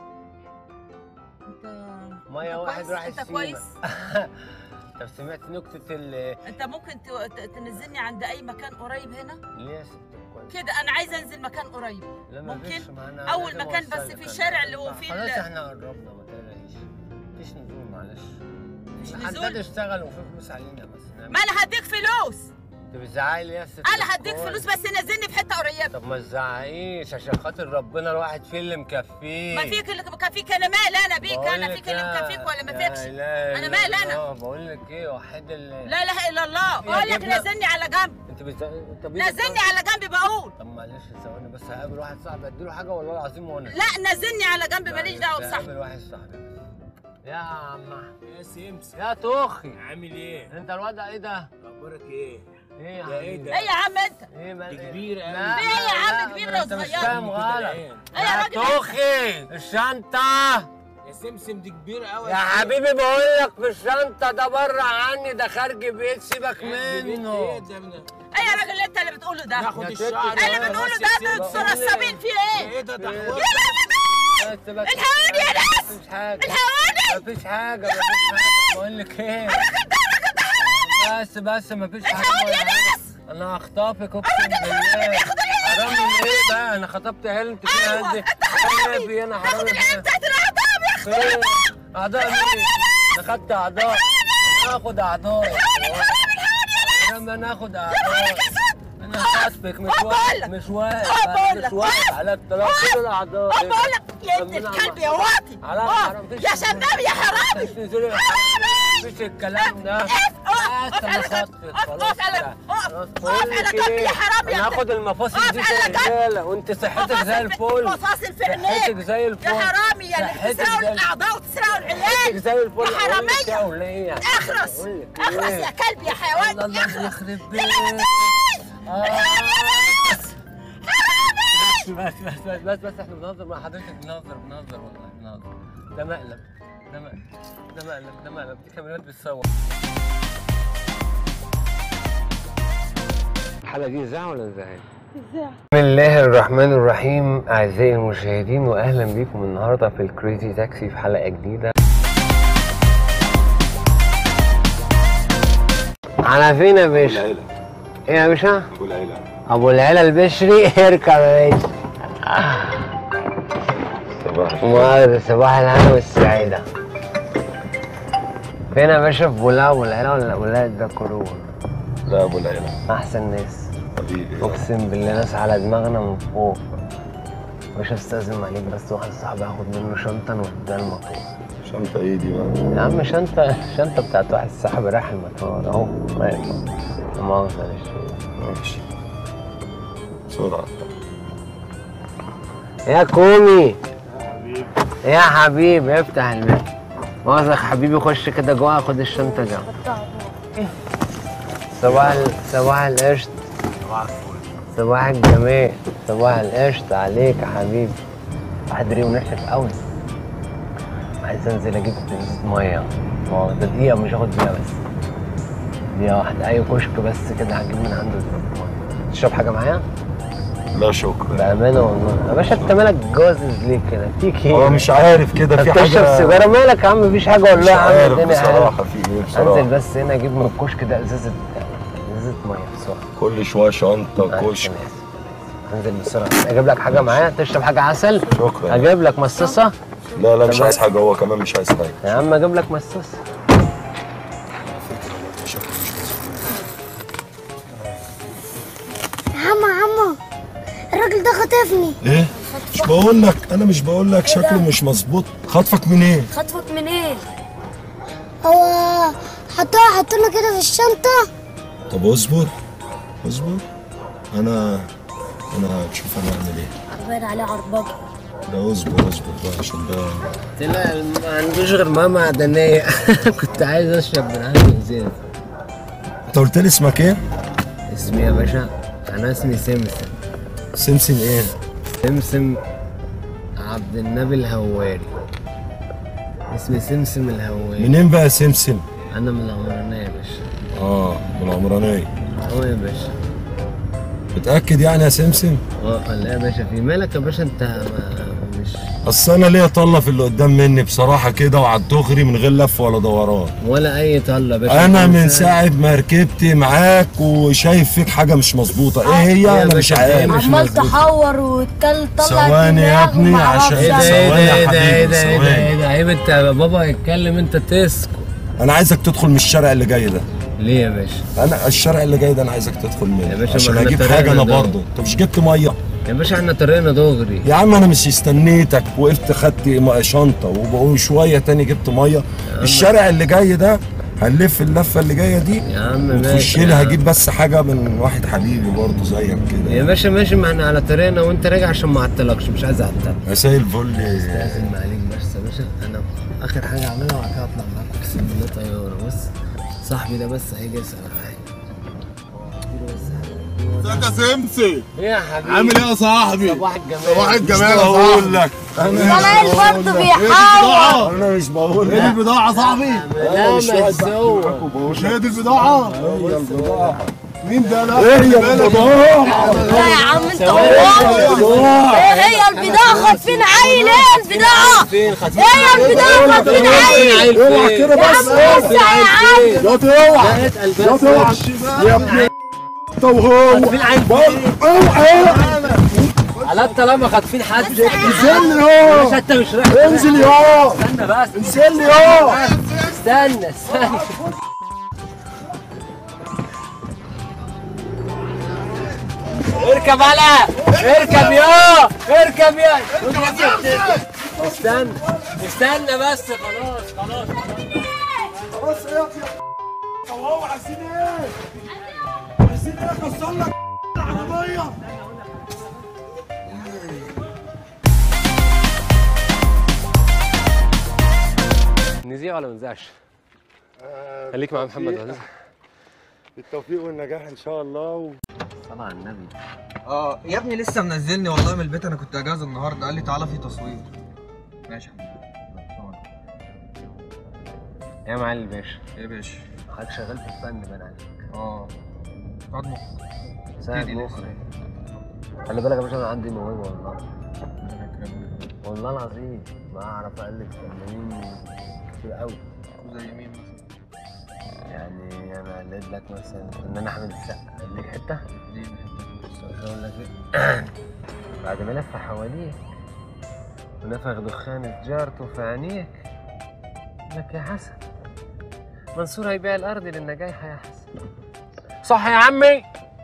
انت ميه أنت واحد كويس؟ راح انت السيما كويس طب سمعت نكتة ال انت ممكن ت... ت- تنزلني عند اي مكان قريب هنا ليه يا ست كويس كده انا عايزه انزل مكان قريب لا ما ممكن فيش معانا أول لازم مكان بس أوصلك في أنا. الشارع اللي هو فيه خلاص ال- احنا قربنا ما تقلقيش مفيش نزول معلش مش حد نزول اشتغل وفي فلوس علينا بس نعمل ما انا هديك فلوس انت بتزعقي ليه يا ست انا هديك الكل؟ فلوس بس نزلني في حته قريبه طب ما تزعقيش عشان خاطر ربنا الواحد فيه اللي مكفيه ما فيك اللي كفيك انا مال انا بيك انا فيك اللي مكفيك ولا ما فيكش أنا مال أنا. بقول لك ايه وحد اللي لا اله الا الله بقول لك جبنة. نزلني على جنب انت بت... انت بيدك نزلني على جنب بقول طب معلش ثواني بس هقابل واحد صاحبي اديله حاجه والله العظيم وانا لا نزلني على جنب ماليش دعوه بصاحبي بصاحبي هقابل واحد صاحبي بس يا عم أحمد. يا سمسم يا توخي عامل ايه؟ انت الواد ايه ده؟ اخبارك ايه؟ ايه يا ده ايه حبيبي؟ ده؟ ايه يا عم انت ايه ما دي كبيرة أوي. لا، في ايه يا لا، عم لا، كبيرة انت مش وصغيرة؟ فاهم غلط ايه يا يا راجل توخي الشنطه يا سمسم دي كبيرة قوي يا حبيبي بقول لك في الشنطه ده بره عني ده خارج بيت سيبك ايه منه ده من- ايه يا راجل اللي انت اللي بتقوله ده ناخد يا الشعر ست- اللي يا بتقوله راس ده السمسم. انتوا نصابين في ايه ايه ده ده إيه؟ حوار بس بس الحقوني يا ناس مفيش حاجه الحقوني مفيش حاجه مفيش حاجه بقول لك ايه بس بس مفيش حاجه الحقوني يا ولا حاجة. ناس انا هخطفك اقسم بالله حرام من ايه بقى انا خطبت عيال انت كده أيوة، عندي أنت حرامي. في انا تاخد حرامي العين بتاعت الاعضاء ياخد فين؟ اعضاء مين؟ انا خدت اعضاء اخد اعضاء لما ناخد اعضاء انا خاطفك مش بقول واقف لك. مش واقف أه، بقول مش لك. واقف على الطلاق كل الاعضاء بقول لك يا ابن ربنا الكلب ما- يا واطي على آه، حرام يا شمام يا حرامي حرامي مفيش الكلام ده اقف بس اقف انا على جنب خاطفك اقف خلاص اقف على كده. اقف خلاص، اقف بقول على لك جنب إيه؟ يا حرامي يا انا ابن- هاخد المفاصل اقف دي على جنب. شغاله وانت صحتك زي الفل مفاصل في صحتك عينيك زي الفل يا حرامي يا اللي صحتك بتسرقوا زي- الاعضاء وتسرقوا صحتك العيال زي الفل يا أقول لك حرامية. يا ولية. اخرس أقول لك اخرس إيه؟ يا كلب يا حيوان الله اخرس يخرب بيت الحقوني يا ناس بس بس بس بس بس احنا بنهزر مع حضرتك بنهزر بنهزر والله بنهزر ده مقلب ده مقلب ده مقلب ده مقلب دي كاميرات بتصور الحلقة دي إذاعة ولا إذاعة؟ بسم الله الرحمن الرحيم أعزائي المشاهدين وأهلا بكم النهاردة في الكريزي تاكسي في حلقة جديدة على فين يا باشا؟ العيلة إيه يا باشا؟ أبو العيلة ابو العلا البشري اركب يا باشا صباح مؤاخذة صباح الهنا والسعادة فين يا باشا في بولا ابو العلا ولا ابو العلا ده كرور لا أبو العيلة احسن ناس حبيبي اقسم بالله ناس على دماغنا من فوق باشا استاذن عليك بس واحد صاحبي هاخد منه شنطة نوديها المطار شنطة إيه دي بقى؟ يا عم شنطة شنطة بتاعت واحد صاحبي رايح المطار اهو واقف لا مؤاخذة معلش ماشي بسرعة يا كومي يا حبيبي افتح الباب مؤاخذة حبيبي خش كده جوه خد الشنطة جوه صباح ال... صباح القشط صباح الجمال صباح القشط عليك يا حبيبي واحد ريق ونحف قوي عايز انزل اجيب ازازة مية مؤاخذة دقيقة مش هاخد دقيقة بس دقيقة واحدة أي كشك بس كده هجيب من عنده ازازة مية تشرب حاجة معايا؟ لا شكرا بأمانة والله يا باشا انت مالك جوزز ليه كده؟ فيك ايه؟ هو مش عارف كده في انت بتشرب حاجة سيجارة مالك يا عم مفيش حاجة والله مش يا عم عارف الدنيا حلوة بصراحة في إيه بصراحة انزل بس هنا اجيب من الكشك ده ازازة ازازة مية بسرعة كل شوية شنطة معلش كشك أنا آسف. انزل بسرعة اجيب لك حاجة معايا تشرب حاجة عسل شكرا اجيب لك مصاصة لا لا مش تمام. عايز حاجة هو كمان مش عايز حاجة يا عم اجيب لك مصاصة عمو عمو الراجل ده خطفني إيه؟ مش بقول لك أنا مش بقول لك شكله مش مظبوط خطفك منين؟ خطفك من ايه هو حطوها حطونا كده في الشنطة طب اصبر اصبر انا انا هتشوف انا اعمل ايه باين عليه عربجة ده اصبر اصبر بقى عشان ده طلع ما عندوش غير ماء معدنية كنت عايز اشرب من عنده زين انت قلت لي اسمك ايه؟ اسمي يا باشا انا اسمي سمسم سمسم ايه؟ سمسم عبد النبي الهواري اسمي سمسم الهواري منين بقى سمسم؟ انا من العمرانية يا باشا اه من العمرانية هو يا باشا متأكد يعني يا سمسم؟ اه لا يا باشا في مالك يا باشا انت ما- مش اصل انا ليا طلة في اللي قدام مني بصراحة كده وعلى الدغري من غير لف ولا دوران ولا اي طلة يا باشا انا انت من إنسان- ساعة ما ركبت معاك وشايف فيك حاجة مش مظبوطة ايه هي يا انا مش باشا، إيه عارف مش عمال مظبوط. تحور وتكل طلع ثواني يا دماغ ابني ومعرفش عشان- ايه ده أعمل. ايه ثواني ده يا ايه ده ايه حبيبي، ده ايه ده ثواني. ايه ده عيب انت يا بابا يتكلم انت تسكت انا عايزك تدخل من الشارع اللي جاي ده ليه يا باشا انا الشارع اللي جاي ده انا عايزك تدخل منه يا باشا، ما عشان احنا اجيب طريقنا حاجة انا ده. برضه انت مش جبت مية يا باشا احنا طريقنا دغري يا عم انا مش استنيتك وقفت خدت م- شنطه وبقول شويه تاني جبت ميه الشارع اللي جاي ده هنلف اللفه اللي جايه دي يا عم وتخش ماشي لي يا هجيب بس حاجه من واحد حبيبي برضه زيك عم. كده يا باشا ماشي ما احنا على طريقنا وانت راجع عشان ما اعطلكش مش عايز اعطلك مساء الفل لازم عليك بس يا باشا انا اخر حاجه اعملها وبعد كده اطلع معاك اقسم بالله طياره بص صاحبي ده بس هيجي يسال عليا ازيك يا سمسم ايه يا حبيبي عامل ايه يا صاحبي صباح الجمال صباح الجمال يا بقول صاحبي لك طلع برضه بيحور انا مش بقول هي دي لك البضاعة يا صاحبي لا متسوق مش هي دي البضاعة هي البضاعه مين ده لا ايه هي البضاعه لا يا عم انت هو ايه هي البضاعة خاطفين عيل ايه البضاعة فين خد ايه هي البضاعة خاطفين عيل اوعى كده يا بس عم بس يا عم يا اوعى اتقل بس يا اوعى الشمال يا ابني انت وهو خاطفين عيل اوعى على طالما خاطفين حد انزل يا مش انت مش رايح انزل يا استنى بس انزل يا استنى استنى اركب على اركب يا اركب يا استنى استنى بس خلاص خلاص خلاص يا ابني طب هو عايزين ايه؟ عايزين ايه اكسر لك العربية نذيع ولا ما نذيعش؟ خليك مع محمد ولا بالتوفيق والنجاح ان شاء الله و... طبعا النبي اه يا ابني لسه منزلني والله من البيت انا كنت اجازه النهارده قال لي تعالى في تصوير ماشي يا حبيبي يا معالي الباشا يا باشا حضرتك شغال في الفن بان عليك اه قعد مخ ساعد ابتدي لسه. مخرج خلي بالك يا باشا انا عندي موهبه والله والله العظيم ما اعرف الف فنانين كتير قوي زي مين مثلا يعني انا قلت لك مثلا فنان احمد السقا قال لك حته دي بس مش هقول لك ايه بعد ما لف حواليك ونفخ دخان سجارته في عينيك قال لك يا حسن منصور هيبيع الارض للنجايح يا حسن صح يا عمي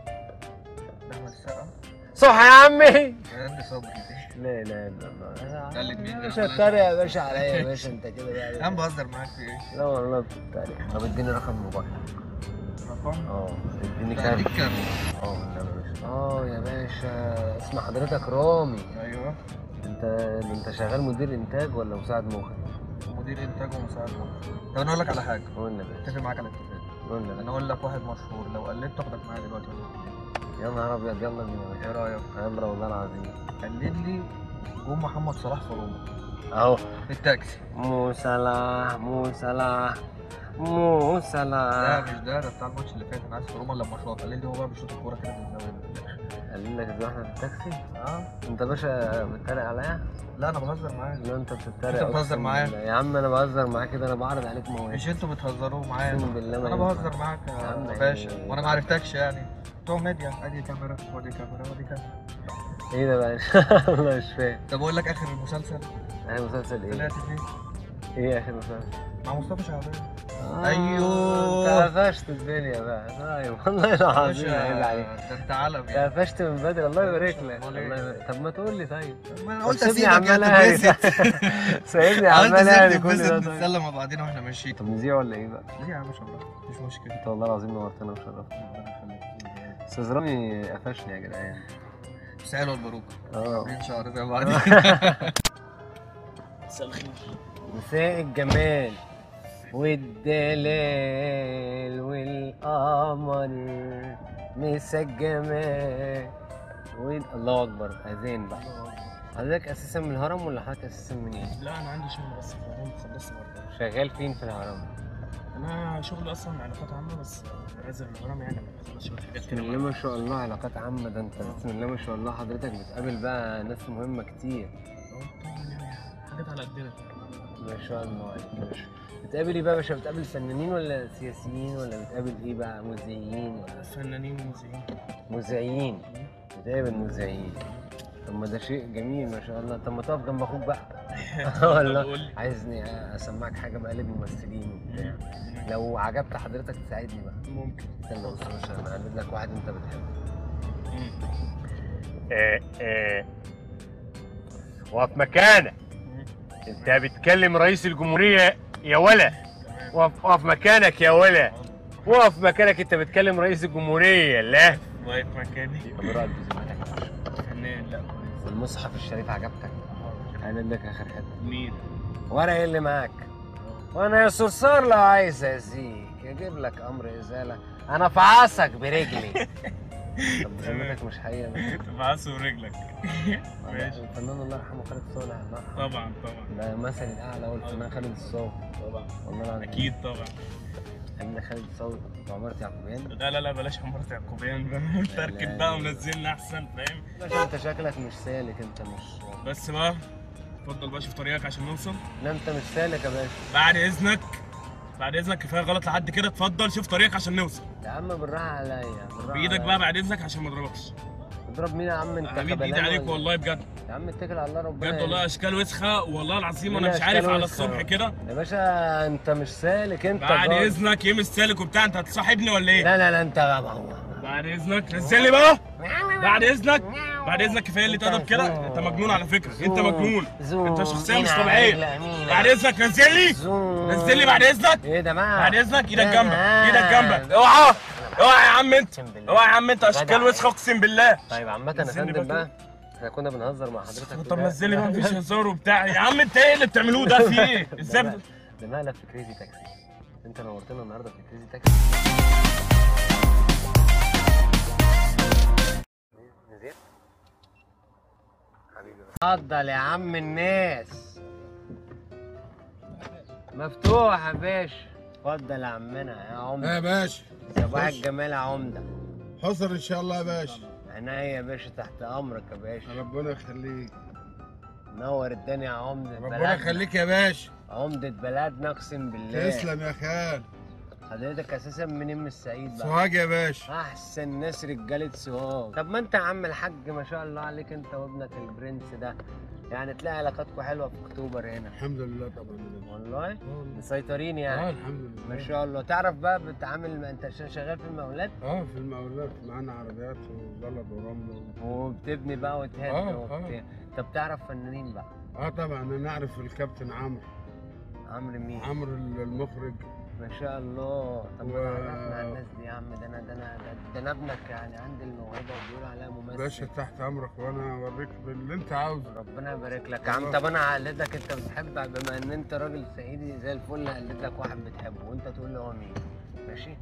احمد السقا صح يا عمي عندي صبري دي لا لا لا قلد مين يا ده؟ باشا اتريق يا باشا عليا يا باشا انت كده يا عم بقى بهزر معاك في ايه؟ لا والله بتتريق طب اديني رقم موبايل رقم اه اديني لا، كام اديك كام؟ اه والله يا باشا اه يا باشا اسم حضرتك رامي ايوه انت انت شغال مدير انتاج ولا مساعد مخرج؟ مدير انتاج ومساعد مخرج طب انا اقول لك على حاجه قول لي يا باشا اتفق معاك على اتفاق قول لي يا انا باشا اقول لك واحد مشهور لو قلدت اخدك معايا دلوقتي ولا يا نهار ابيض يلا بينا يا ايه باشا رايك؟ يلا والله العظيم قلد لي جون محمد صلاح في روما اهو في التاكسي مو صلاح مو صلاح مو لا صلاح مش ده ده بتاع الماتش اللي فات انا عايز في روما لما شاط قال لي هو بقى بيشوط الكوره كده من الزاويه قال لك ازاي احنا في التاكسي؟ اه انت باشا بتتريق عليا؟ لا انا بهزر معاك لا انت بتتريق انت بتهزر أقسم معايا؟ بالله. يا عم انا بهزر معاك كده انا بعرض عليك مواد مش انتوا بتهزروا معايا اقسم بالله ما انا ينفع. بهزر معاك يا عم يا باشا ايه؟ وانا ما عرفتكش يعني بتوع ميديا ادي كاميرا ودي كاميرا ودي كاميرا ايه ده بقى؟ والله مش فاهم طب اقول لك اخر المسلسل اخر مسلسل ايه؟ طلعت فيه ايه اخر مسلسل؟ مع مصطفى شعبان آه، أيوه. انت قفشت الدنيا بقى ايوه والله العظيم عيب عليك ده انت علم يعني قفشت من بدري الله يبارك لك أمال الله إيه؟ يبارك طب ما تقول لي طيب ما انا طب قلت سيبني اسيبك عمال يا أهري. تتبسط سايبني قلت عمال اهري اسيبك كل ده تتبسط طيب. نتسلم مع بعضينا واحنا ماشيين طب نذيع ولا ايه بقى؟ ليه يا باشا والله مفيش مشكله انت والله العظيم نورتنا وشرفتنا ربنا يخليك استاذ رامي قفشني يا جدعان سهل والباروكه اه عاملين شهر زي بعض مساء الخير مساء الجمال والدلال والقمر مساء الجمال وال... الله اكبر اذان بقى حضرتك اساسا من الهرم ولا حضرتك اساسا منين؟ لا انا عندي شغل بس في الهرم خلصت برضه شغال فين في الهرم؟ انا شغلي اصلا علاقات عامه بس نازل الهرم يعني لما بخلص شويه حاجات بسم كده الله ما شاء الله علاقات عامة ده انت بسم الله ما شاء الله حضرتك بتقابل بقى ناس مهمة كتير أهو طبعا يعني حاجات على قدنا ما شاء الله عليك ما شاء الله. بتقابل ايه بقى يا باشا بتقابل فنانين ولا سياسيين ولا بتقابل ايه بقى مذيعين ولا فنانين ومذيعين مذيعين بتقابل مذيعين طب ما ده شيء جميل ما شاء الله طب ما تقف جنب اخوك بقى والله قول لي. عايزني اسمعك حاجه مقالب ممثلين وبتاع لو عجبت حضرتك تساعدني بقى ممكن استنى بص يا باشا انا هقلد لك واحد انت بتحبه مم. وقف مكانك انت بتكلم رئيس الجمهورية يا ولا وقف وقف مكانك يا ولا وقف مكانك انت بتكلم رئيس الجمهورية لا واقف مكاني كاميرا بذمتك يا باشا فنان لا والمصحف الشريف عجبتك هقلد لك اخر حته مين ورق إيه اللي معاك وانا يا صرصار لو عايز ازيك اجيب لك امر ازاله انا افعصك برجلي طب بذمتك مش حقيقه ده؟ تبعثه رجلك ماشي الفنان الله يرحمه خالد صالح الله يرحمه. طبعا طبعا ده مثل الاعلى هو الفنان خالد الصاوي طبعا والله العظيم اكيد طبعا حبيبنا خالد الصاوي وعمارة يعقوبيان لا لا لا بلاش عمارة يعقوبيان بقى تركب بقى ونزلنا احسن فاهم باشا انت شكلك مش سالك انت مش بس بقى اتفضل بقى شوف طريقك عشان نوصل لا انت مش سالك يا باشا بعد اذنك بعد اذنك كفايه غلط لحد كده اتفضل شوف طريقك عشان نوصل يا عم بالراحه عليا بالراحه بايدك عليا. بقى بعد اذنك عشان ما اضربكش تضرب مين يا عم انت انا مد ايدي كبلان عليك ولا- والله بجد يا عم اتكل على الله ربنا بجد والله يهديك. اشكال وسخه والله العظيم مين انا مش عارف أشكال على وسخة؟ الصبح كده يا باشا انت مش سالك انت بعد جار. اذنك يوم السالك وبتاع انت هتصاحبني ولا ايه؟ لا لا لا انت بعد اذنك نزل لي بقى بعد اذنك بعد اذنك كفايه اللي ادب كده انت مجنون على فكره انت مجنون انت شخصيه مش طبيعيه بعد اذنك نزل لي نزل لي بعد اذنك ايه ده بقى بعد اذنك ايدك جنبك ايدك جنبك اوعى اوعى يا عم انت اوعى يا عم انت اشكال وسخه اقسم بالله طيب عامة يا نزلني فندم بقى بقى احنا كنا بنهزر مع حضرتك طب نزل لي بقى مفيش هزار وبتاع يا عم انت ايه اللي بتعملوه ده في ايه؟ ازاي بت- ده مقلب في كريزي تاكسي انت نورتنا النهارده في كريزي تاكسي نزيد حبيبي اتفضل يا عم الناس مفتوح يا باشا اتفضل يا عمنا يا عمده يا باشا صباح خش. الجمال يا عمده حصر ان شاء الله يا باشا عينيا يا باشا تحت امرك يا باشا ربنا يخليك نور الدنيا يا عمده ربنا بلدنا. يخليك يا باشا عمدة بلدنا اقسم بالله تسلم يا خال حضرتك اساسا منين من الصعيد بقى سوهاج يا باشا احسن ناس رجاله سوهاج طب ما انت يا عم الحاج ما شاء الله عليك انت وابنك البرنس ده يعني تلاقي علاقاتكم حلوه في اكتوبر هنا الحمد لله طبعا والله مسيطرين اه يعني الحمد لله ما شاء الله تعرف بقى بتعامل انت ش- شغال في المقاولات اه في المقاولات معانا عربيات وزلط ورمل وبتبني بقى وتهد آه، وبتاع طب تعرف فنانين بقى اه طبعا انا اعرف الكابتن عمرو عمرو مين عمرو المخرج ما شاء الله طب ما و- عرفنا على الناس دي يا عم ده انا ده انا ده- ده انا ابنك يعني عندي الموهبه وبيقولوا عليها ممثل باشا تحت امرك وانا اوريك اللي انت عاوزه ربنا يبارك لك يا عم طب انا هقلدك انت بتحب بما ان انت راجل صعيدي زي الفل هقلد لك واحد بتحبه وانت تقول لي هو مين ماشي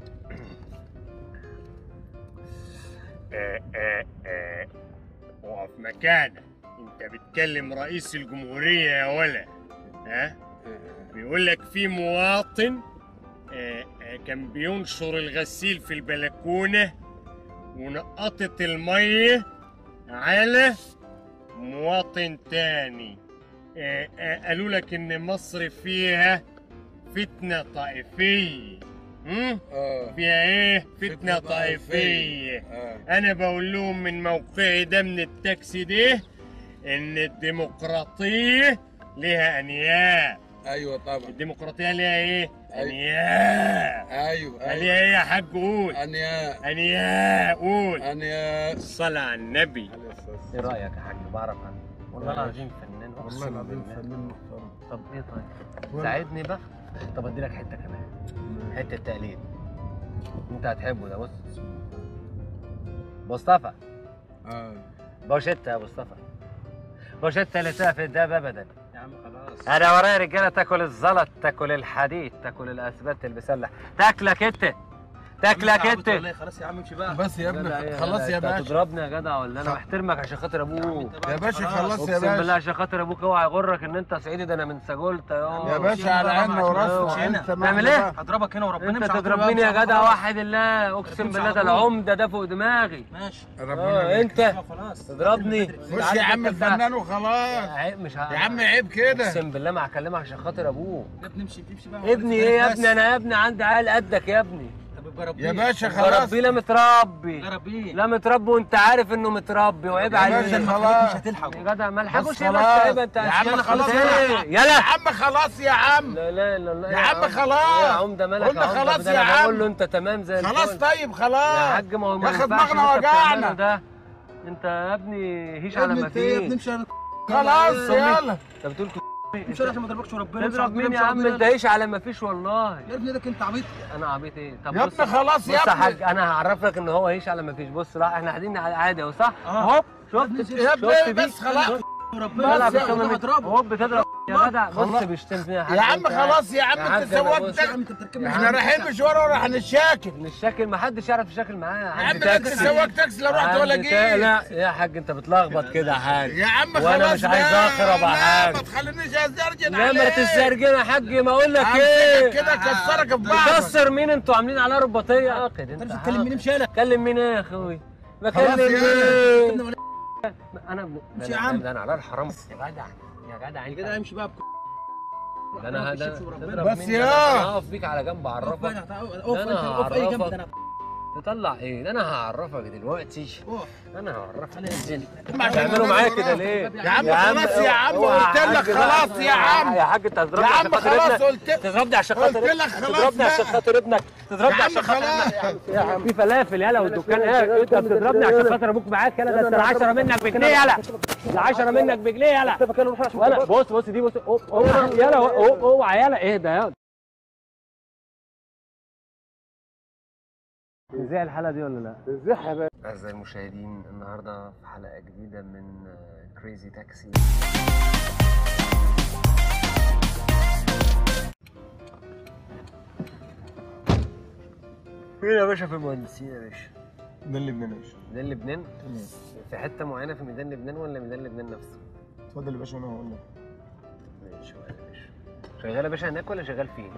آه، آه، آه. وقف مكانك انت بتكلم رئيس الجمهورية يا ولا ها بيقول لك في مواطن آه، آه، كان بينشر الغسيل في البلكونة ونقطت المية على مواطن تاني آه، آه، قالوا لك ان مصر فيها فتنة طائفية هم؟ اه فيها ايه؟ فتنة فتنة طائفية اه انا بقول لهم من موقعي ده من التاكسي ده ان الديمقراطية لها انياب ايوه طبعا الديمقراطية لها ايه؟ أيوة. انياب ايوه لها ايه يا حاج قول انيا انياب قول انيا الصلاة على النبي ايه رايك يا حاج بعرف عنه والله ماشي. العظيم فنان والله اقسم العظيم بالله فنان محترم طب ايه طيب ولا- ساعدني بقى طب ادي لك حته كمان حته تقليد انت هتحبه ده بص مصطفى اه بوشيتا يا مصطفى بوشيتا اللي تقف الداب ابدا يا عم خلاص انا ورايا رجاله تاكل الزلط تاكل الحديد تاكل الاسمنت المسلح تاكلك انت تاكلك انت والله خلاص يا عم امشي بقى بس يا جدع إيه ابني خلاص يا أنت باشا هتضربني يا جدع ولا انا محترمك عشان خاطر ابوك يا باشا خلاص يا اقسم بالله باشا عشان خاطر ابوك اوعى يغرك ان انت صعيدي ده انا من ساجولتا يا باشا على عيننا وراسنا انت تعمل ايه؟ هضربك هنا وربنا انت مش هضربك تضربني يا بقى، جدع خلاص. واحد الله اقسم مش بالله ده هضربك. العمده ده فوق دماغي ماشي اه انت خلاص تضربني خش يا عم الفنان وخلاص عيب مش ه- يا عم عيب كده اقسم بالله ما هكلمك عشان خاطر ابوك يا ابني امشي امشي بقى ابني ايه يا ابني انا يا ابني عندي عيال قدك يا ابني طب يبقى يا ربيه باشا خلاص ربي لا متربي يا ربيه لا متربي وانت عارف انه متربي وعيب يا عليك باشا خلاص مش هتلحق يا جدع ما الحقوش بس ايه بس خلاص. عيب انت يا عم يلا خلاص ايه يا يلا عم خلاص يا عم لا لا لا لا يا عم خلاص. يا عمده مالك قلنا يا عمده خلاص ده يا انا عم. بقول له انت تمام زي خلاص الفل. طيب يا خلاص حاج ما هو ما يا أخي ينفعش دماغنا اللي انت بتعمله وجعنا. ده انت يا ابني هيش يا على ابني ما انت ايه يا ابني فيه امشي انا خلاص يلا انت بتقول امشي انا عشان ما اضربكش وربنا امشي تضرب ربنا، مين يا امشي عم ربنا. انت هيش على ما فيش والله يا ابني ده انت عبيط انا عبيط ايه طب يا بص ابني خلاص يا بص يا ابني. حاج انا هعرف لك ان هو هيش على ما فيش بص لا احنا قاعدين عادي اهو صح اه. اهو شفت يا ابني شفت بس بيه؟ خلاص شفت؟ وربنا بلعب بس يا بالكاميرا. انا هضربه هو بتضرب يا جدع بص خلاص. بيشتم فيها يا عم انت خلاص يا عم يا حاج انت أنا سوقت بص- يا عم انت بتركبني احنا رايحين مشوار وراح نشاكل الشكل ما حدش يعرف يشكل معاه يا عم عندي ده انت تاكسي. سواق تاكسي لا رحت ولا عندي جيت تا- لا يا حاج انت بتلخبط كده يا حاج يا عم خلاص وانا مش عايز لا، اخرب يا لا، حاج ما تخلينيش ازرجن لا ما تسترجل يا حاج ما اقول لك همسكك ايه كده كسرك في بعض كسر مين انتوا عاملين عليها رباطيه عاقد انت انت مش بتكلم مين امشي انا كلم مين ايه يا اخوي خلاص بكلم يا مين انا ابن امشي ده يا أنا- عم. ده انا على الحرام يا جدع يا جدع يا انت جدع امشي بقى ده انا بشيبس هذا وربنا. بس بس يا. يا اقف بيك على جنب اقف اعرفك بقى اقف ده انت أنا اقف اي جنب هعرفك. ده انا تطلع ايه ده انا هعرفك دلوقتي اقف انا هعرفك انا انزل تعملوا معايا كده ليه يا عم خلاص يا عم اوعى قلت لك حاج بقى. خلاص يا عم يا حاج انت هتضربني يا عشان عم خاطر خلاص ابنك قلت تضربني عشان قلت خاطر لك خلاص تضربني عشان بقى. خاطر ابنك تضربني يا عم عشان خاطر خلاص. ابنك يا عم في فلافل يلا والدكان ايه انت بتضربني عشان خاطر ابوك معاك يلا ده انت العشرة منك بجنيه يلا العشرة منك بجنيه يلا ولا بص بص دي بص أوب- اوعى يلا أوب- اوعى يلا ايه ده يلا ازاي الحلقه دي ولا لا؟ ازاي يا باشا أعزائي المشاهدين النهاردة في حلقة جديدة من كريزي تاكسي فين يا باشا في المهندسين يا باشا؟ ده اللي بنناقش ميدان لبنان؟ في حتة معينة في ميدان لبنان ولا ميدان لبنان نفسه؟ اتفضل يا باشا وانا هقول لك ماشي شغال يا باشا شغال يا باشا هناك ولا شغال فين؟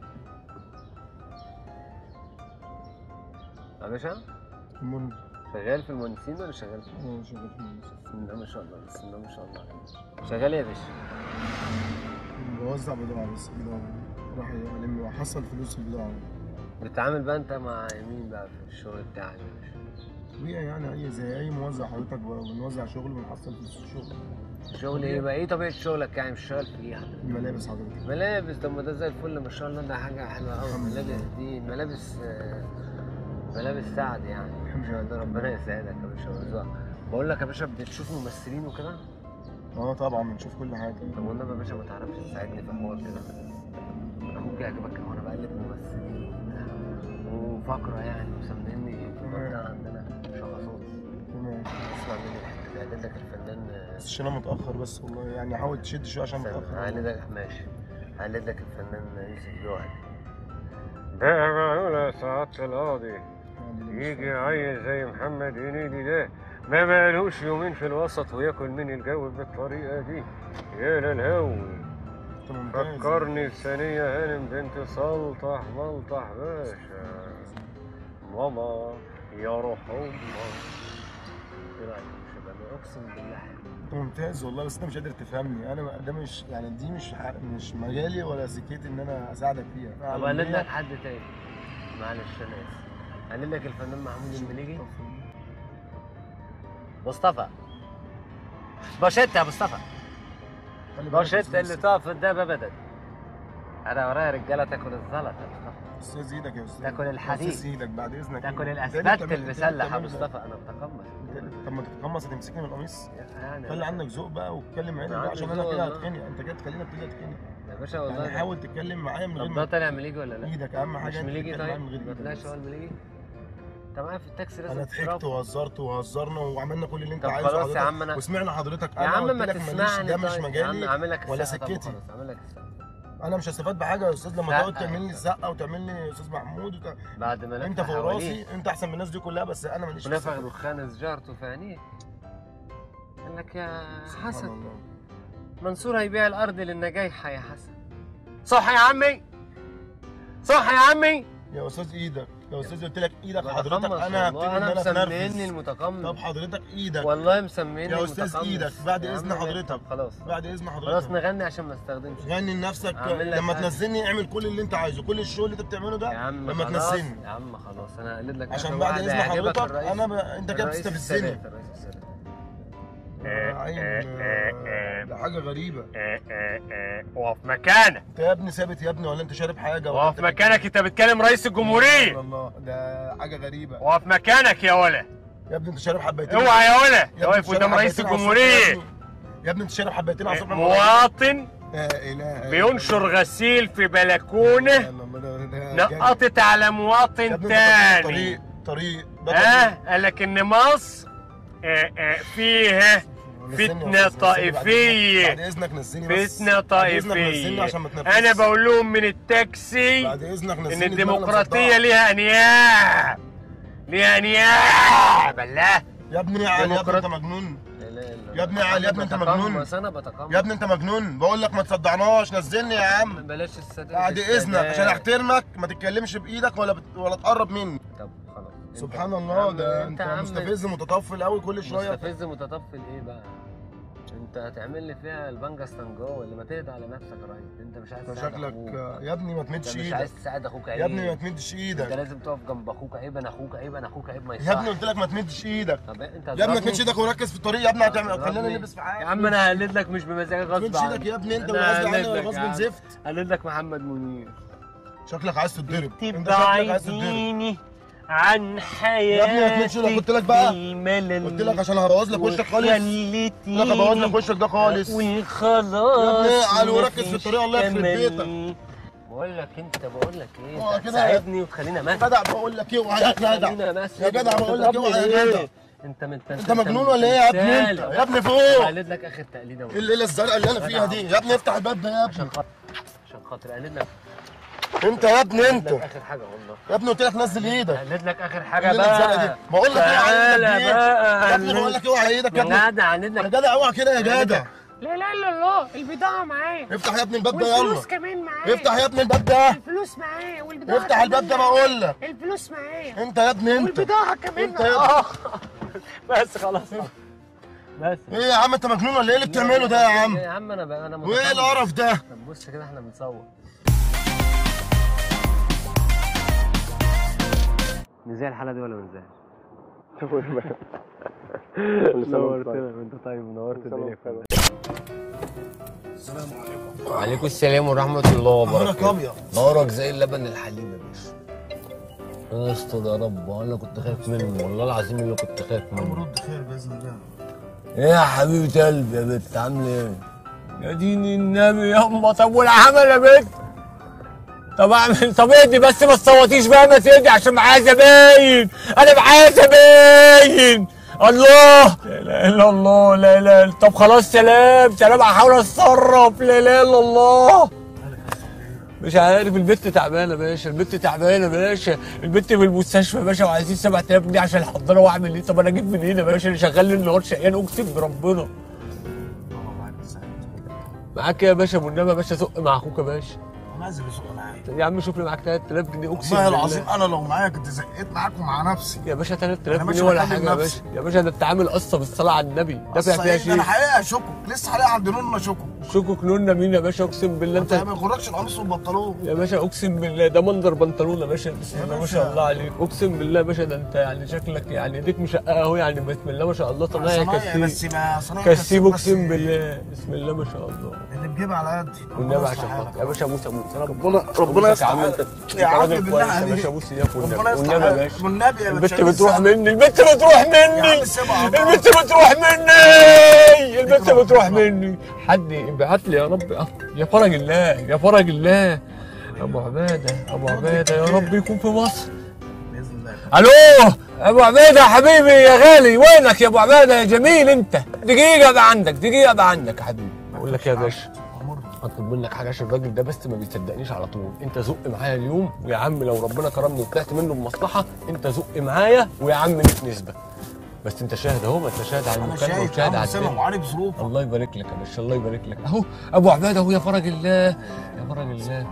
يا باشا المهم شغال في المهندسين ولا شغال في اه شغال في المهندس. بسم الله ما شاء الله بسم الله ما شاء الله شغال إيه يا باشا بوزع بضاعة بس بضاعة راح يلم وحصل فلوس البضاعة بتتعامل بقى انت مع مين بقى في الشغل بتاعك يا باشا؟ طبيعي يعني اي زي اي موزع حضرتك بنوزع شغل ونحصل فلوس الشغل شغل ايه بقى ايه طبيعة شغلك يعني مش شغال في ايه حضرتك؟ الملابس حضرتك ملابس طب ما ده زي الفل ما شاء الله ده حاجة حلوة قوي الحمد لله. الملابس دي ملابس آه، ملابس سعد يعني الحمد لله. ده ربنا يسعدك يا باشا ويرزقك بقول لك يا باشا بتشوف ممثلين وكده اه طبعا بنشوف كل حاجة طب والنبي يا باشا ما تعرفش تساعدني في حوار كده اخوك يعجبك وانا بقلب ممثلين وبتاع وفقرة يعني مسميني في المنطقة عندنا شخصات تمام اسمع مني الحتة دي هقلد لك الفنان آه، بس عشان انا متأخر بس والله يعني حاول تشد شوية عشان استنى، متأخر هقلدك ماشي هقلد لك الفنان يوسف جوهري ده معقولة سعادة القاضي يجي عيل زي محمد هنيدي ده ما بقالوش يومين في الوسط وياكل من الجو بالطريقة دي يا للهوي انت ممتاز فكرني بثانية هانم بنت سلطح ملطح باشا ماما يا روح امك ايه رايك يا شباب اقسم بالله حلو انت ممتاز والله بس انت مش قادر تفهمني انا ده مش يعني دي مش ح- مش مجالي ولا سكتي ان انا اساعدك فيها طب قلد لك حد تاني معلش انا اسف قلد لك الفنان محمود المليجي مصطفى باشيتا يا مصطفى خلي بالك باشيتا يا اللي أستاذ. تقف قدام ابدا انا ورايا رجاله تاكل الزلط يا مصطفى استاذ ايدك يا استاذ تاكل الحديد. استاذ ايدك بعد اذنك تاكل إيه؟ الاسمنت تاني بتعمل- المسلح يا تاني بتعمل- مصطفى انا متقمص طب ما تتقمص هتمسكني من القميص يعني خلي عندك ذوق بقى واتكلم عادي أنا بقى عندي عشان انا ذوق كده والله. هتخنق انت كده تخليني ابتدي اتخنق يا باشا يعني والله حاول تتكلم معايا من غير طب ما ده طالع مليجي ولا لا؟ ايدك اهم مش حاجه انت مليجي تتكلم معايا طيب؟ من غير ما ايدك طلعش بس. هو المليجي؟ انت معايا في التاكسي لازم انا تضرب. ضحكت وهزرت وهزرنا وعملنا كل اللي انت طب عايزه خلاص يا حضرتك عم أنا- وسمعنا حضرتك يا انا عم قلت ما لك ماليش تسمعني ده مش طيب. يا مجالي عم اعمل لك ولا السقة طب سكتي خلاص، اعمل لك السقة. انا مش هستفاد بحاجه يا استاذ لما لا، تقعد تعمل لي يا زقه وتعمل لي استاذ محمود وت... بعد ما انت لف فوق حواليه راسي انت احسن من الناس دي كلها بس انا ماليش في ونفخ السكة. دخان سجارته في عينيه قال لك يا سبحان حسن الله. منصور هيبيع الارض للنجايحه يا حسن صح يا عمي صح يا عمي يا استاذ ايدك يا استاذ قلت لك ايدك لا حضرتك تقمص انا والله، هبتدي ان انا انا مسميني اتنرفز المتقمص طب حضرتك ايدك والله مسميني يا استاذ المتقمص. ايدك بعد يا عم اذن ماشي، حضرتك طب خلاص بعد اذن خلاص حضرتك نغني عشان ما استخدمش غني لنفسك أعمل لك لما حاجة. تنزلني اعمل كل اللي انت عايزه كل الشغل اللي انت بتعمله ده يا عم لما خلاص تنزلني يا عم خلاص انا هقلد لك عشان آخر بعد واحدة اذن هيعجبك حضرتك الرئيس- انا ب... انت كده الرئيس بتستفزني السادات، الرئيس السادات. عين آه، ده حاجه غريبه وقف مكانك انت يا ابني ثابت يا ابني ولا انت شارب حاجه ولا وقف انت مكانك انت بتكلم رئيس الجمهوريه سبحان الله ده حاجه غريبه وقف مكانك يا ولا يا ابني انت شارب حبيتين اوعى يا ولا يا ابني واقف انت شارب قدام رئيس حبيتين على الصبح الجمهوريه يا ابني. يا ابني انت شارب حبيتين على الصبح مواطن لا اله الا بينشر غسيل في بلكونه الله ده- ده- نقطت على يا مواطن ابني انت تاني طريق طريق ده ها قال لك ان مصر آه، آه، فيها نزلني يا فتنة أستاذ، نزلني بعد- بعد طائفية اذنك نزلني بس فتنة بعد اذنك نزلني طائفية عشان ما تنفسش انا بقول لهم من التاكسي بعد اذنك نزلني ان دماغنا الديمقراطية مصدعة. ليها انياب ليها انياب بالله يا ابني يا علي يا ابني ديمقراط- انت مجنون لا لا لا يا ابني يا علي يا ابني انت مجنون بتقمص انا بتقمص يا ابني انت مجنون بقول لك ما تصدعناش نزلني يا عم بلاش السادات بعد اذنك عشان احترمك ما تتكلمش بايدك ولا بت... ولا تقرب مني طب خلاص انت- سبحان يا الله عم ده انت انت يا عم مستفز متطفل قوي كل شويه مستفز متطفل ايه بقى انت هتعمل لي فيها البنجا ستانجو اللي ما تهدى على نفسك يا ريس انت مش عايز انت تساعد شكلك اخوك يا ابني ما تمدش انت مش ايدك عايز تساعد اخوك عيب يا ابني ما تمدش انت ايدك لازم تقف جنب اخوك عيب انا اخوك عيب انا اخوك عيب ما يا يصحش ابني قلت لك ما تمدش ايدك طب انت يا ابني ما هتضربني؟ تمدش ايدك وركز في الطريق يا ابني هتعمل هتضربني؟ خلينا نلبس في حاجه يا عم انا هقلد لك مش بمزاجك ما غصب تمدش ايدك يا ابني انت انا والغصب هقلد عني لك يا والغصب عم. زفت هقلد لك محمد منير شكلك عايز تتضرب انت شكلك عايز تتضرب بعيديني عن يا ابني ما تمدش ايدك قلت لك بقى الملل قلت لك عشان هبوظ لك وشك خالص قلت لك هبوظ لك وشك ده خالص وخلاص يا ابني علي وركز في مفيش الطريق الله يخرب أمل. بيتك بقول لك انت بقول لك ايه اه انت كده. تساعدني وتخليني يا امثل جدع بقول لك ايه اوعى يا جدع خليني امثل يا جدع بقول لك بتضربني اوعى يا ليه؟ جدع انت من انت مجنون ولا ايه يا ابني انت يا ابني فوق هقلد لك اخر تقليده ايه الليله الزرقاء اللي انا فيها دي يا ابني افتح الباب ده يا عشان ابني خاطر عشان خاطر اقلد لك انت يا ابني اقلد انت لك اخر حاجه والله يا ابني قلت لك نزل ايدك اقلد لك اخر حاجه الليله الزرقاء بقى دي بقول لك اوعى تعالى ايدك دي بقى يا ابني بقول لك اوعى ايدك يا ابني يا جدع هقلد يا لك جدع اوعى كده يا جدع لا لا لا الله البضاعة معايا افتح يا ابني الباب ده يلا والفلوس كمان معايا افتح يا ابني الباب ده الفلوس معايا والبضاعة افتح الباب ده بقول لك الفلوس معايا انت يا ابني انت والبضاعة كمان انت يا ابني بس خلاص بس ايه يا عم انت مجنون ولا ايه اللي بتعمله ده يا عم يا عم انا بقى انا وايه متقمص. القرف ده طب بص كده احنا بنصور نزاع الحلقه دي ولا ما نزاعش؟ نورتنا انت طيب نورت الدنيا كلها السلام عليكم وعليكم السلام ورحمه الله نهارك وبركاته ابيض نورك زي اللبن الحليب يا باشا يا اسطى ده يا رب انا كنت خايف منه والله العظيم اللي كنت خايف منه رد خير باذن الله ايه يا حبيبه قلبي يا بنت عامله ايه؟ يا دين النبي ياما طب والعمل يا بنت طب اعمل طب اهدي بس ما تصوتيش بقى ما تهدي عشان معايا زباين انا معايا زباين الله لا اله الا الله لا اله إلا- طب خلاص سلام سلام هحاول اتصرف لا اله الا الله مش عارف البت تعبانه يا باشا البت تعبانه يا باشا البت في المستشفى يا باشا وعايزين 7000 جنيه عشان احضرها واعمل ايه طب انا اجيب منين يا باشا اللي شغال لي النهار شقيان اقسم بربنا معاك إيه يا باشا والنبي يا باشا زق مع اخوك يا باشا نازل اسوق معاك يا عم شوف لي معاك 3000 جنيه اقسم والله بالله العظيم انا لو معايا كنت زقيت معاك ومع نفسي يا باشا 3000 أنا جنيه ماشي ولا بكلم حاجه يا نفسي. باشا يا باشا ده انت عامل قصه بالصلاه على النبي دافع أصل فيها إيه؟ شيء انا حقيقه شكك لسه حقيقه عند نونا شكك شكك نونا مين يا باشا اقسم بالله انت انت ما يغركش القميص والبنطلون يا باشا اقسم بالله ده منظر بنطلون يا باشا بسم يا الله ما باشا. شاء الله عليك اقسم بالله يا باشا ده انت يعني شكلك يعني ايديك مشققه اهو يعني بسم الله ما شاء الله طب صنايعي كسيب بس ما صنايعي كسيب كسيب بس اقسم بالله بسم الله ما شاء الله اللي بجيبها على قدي والنبي عشان خاطر يا باشا موسى موسى ربنا ربنا يا عم يستر انت يا انت عم راجل بالله كويس يا عليك. باشا بص يا والنبي ربنا والنبي يا يستر باشا والنبي يا البت باشا بتروح مني البت بتروح مني يا عم سيبها على الله. البت بتروح مني البت بتروح مني حد يبعت لي يا رب يا فرج الله يا فرج الله ابو عباده ابو عباده يا رب يكون في مصر باذن الله الو ابو عبيده يا حبيبي يا غالي وينك يا ابو عبيده يا جميل انت دقيقه بقى عندك دقيقه بقى عندك يا حبيبي بقول لك يا باشا اطلب منك حاجه عشان الراجل ده بس ما بيصدقنيش على طول انت زق معايا اليوم ويا عم لو ربنا كرمني وطلعت منه بمصلحه انت زق معايا ويا عم ليك نسبه بس انت شاهد اهو ما انت شاهد على المكالمه شايف وشاهد يا على عم سامع الدنيا. وعارف ظروفك الله يبارك لك يا باشا الله يبارك لك اهو ابو عباده اهو يا فرج الله يا فرج الله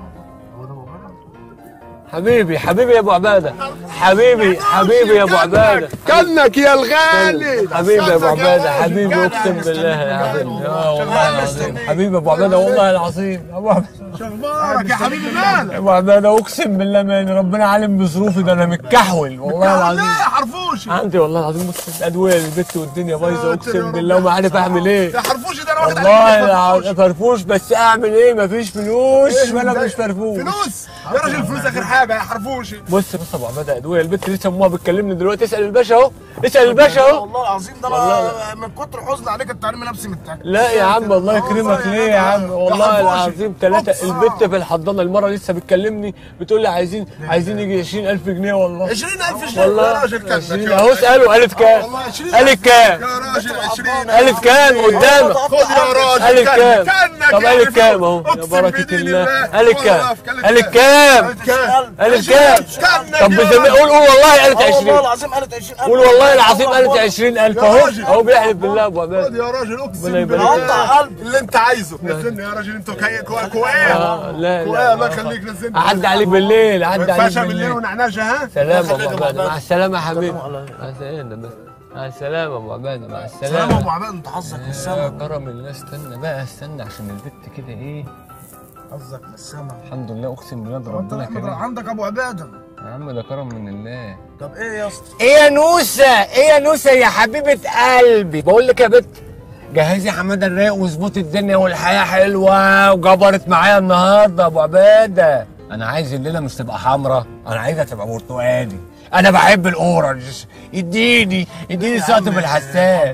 حبيبي حبيبي يا ابو عباده حبيبي حبيبي يا ابو عباده كنك يا الغالي حبيبي يا ابو عباده حبيبي اقسم بالله يا حبيبي اه والله العظيم حبيبي يا ابو عباده والله العظيم ابو عباده شخبارك يا حبيبي مالك يا ابو عباده اقسم بالله ما إن ربنا عالم بظروفي ده انا متكحول والله العظيم لا يا حرفوش عندي والله العظيم بص الادويه للبت والدنيا بايظه اقسم بالله وما عارف اعمل ايه يا حرفوش ده انا واخد والله عليك العظيم فرفوش بس اعمل ايه مفيش فلوس إيه وانا ده؟ مش فرفوش فلوس يا راجل فلوس اخر حاجه يا حرفوش بص بص يا ابو عباده ادويه البت لسه امها بتكلمني دلوقتي اسال الباشا اهو اسال الباشا اهو والله العظيم ده انا من كتر حزن عليك انت عارف نفسي متاكد لا يا عم الله يكرمك ليه يا عم والله حرفوش. العظيم ثلاثة البت في الحضانة المرة لسه بتكلمني بتقول لي عايزين عايزين يجي 20000 جنيه والله 20000 جنيه والله يا راجل كانك 20 يا اهو راجل. اسأله قالت كام؟ والله 20 قالت كام؟ يا راجل 20 قالت كام قدامك؟ خد يا راجل قالت كام؟ كانك طب يا قالت ابني كام اهو يا أقسم بركة بدين الله الله. قالت كام؟ والله قالت كام؟ قالت كام؟ كانك طب يا بزم- قول قول والله قالت آه والله 20 العظيم قالت 20000 قول والله العظيم قالت 20000 يا اهو راجل. اهو بيحلف بالله يا ابو خد عباد يا راجل اقسم ربنا يبارك بالله لك. قطع قلبي اللي انت عايزه نزلني يا راجل انت كوي كوي كوي آه، لا كوي لا الله يخليك نزلني اعدي عليك بالليل اعدي عليك فاشا بالليل بالليل ونعناشه ها سلام يا الله ابو يخليك عباده يا مع السلامه يا حبيبي مع السلامه مع السلامه يا ابو عباده مع سلام يا ابو السلامه عباد انت حظك من يا السما كرم الله استنى بقى استنى عشان البت كده ايه حظك من السما الحمد لله اقسم بالله ده انت ربنا احمد كريم عندك ابو عباده يا عم ده كرم من الله طب ايه يا اسطى ايه يا نوسه ايه يا نوسه يا حبيبه قلبي بقول لك يا بت جهزي حماده الرايق واظبطي الدنيا والحياه حلوه وجبرت معايا النهارده يا ابو عباده انا عايز الليله مش تبقى حمراء انا عايزها تبقى برتقالي انا بحب الاورنج اديني اديني سقط بالحساس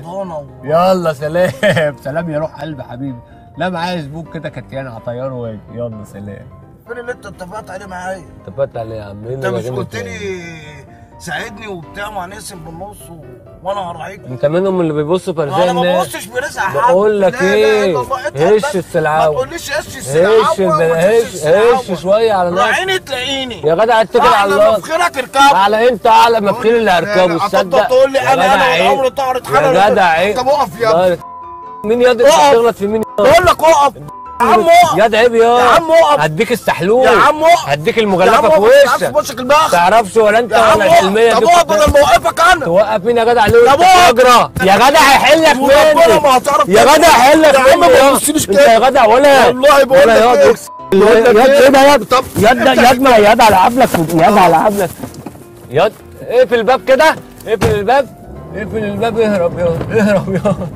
يلا سلام سلام يا روح قلبي حبيبي لا معايا زبون كده كتيان هطيره واجي يلا سلام فين اللي انت اتفقت عليه معايا اتفقت عليه يا عم انت مش قلت لي ساعدني وبتاع وهنقسم بالنص و... وانا هراعيك انت منهم اللي بيبصوا في ارزاق انا ما الناس ببصش برزق حد بقول لك لا لا ايه إلا الله. انت هش هتبقى- ما السلعاوي تقوليش هش السلعاوي هش وما هش تهش السلعاوي. هش شويه على نفسك راعيني تلاقيني يا جدع اتكل على اعلى الله مفخرك اركب على انت اعلى مفخير اللي هركبه هتفضل تصدق تقول لي يا انا جدع انا عيب. والامر طارت يا جدع عيب طب اقف يا ابني مين ياض انت اقف. بتغلط في مين بقول لك اقف يا عم اقف ياض عيب يا يا عم اقف هديك السحلول يا عم اقف هديك يا عم المجلفه في اقف تعرفش وشك وشك البخ تعرفش ولا انت يا عم ولا اقف الحلميه طب دي اقف كلها. بدل ما اوقفك انا توقف مين يا جدع ليه طب انت اقف. اجرى يا جدع هيحلك وربنا ما مني هتعرف يا جدع هيحلك يا عم مني ما يا تبصليش انت كده. يا جدع ولا والله بقول ولا لك ياض ايه. اقسم بالله ياض ايه ده ياض طب ياض ده ياض ما ياض على عبلك ياض على عبلك ياض اقفل الباب كده اقفل الباب اقفل الباب اهرب ياض اهرب ياض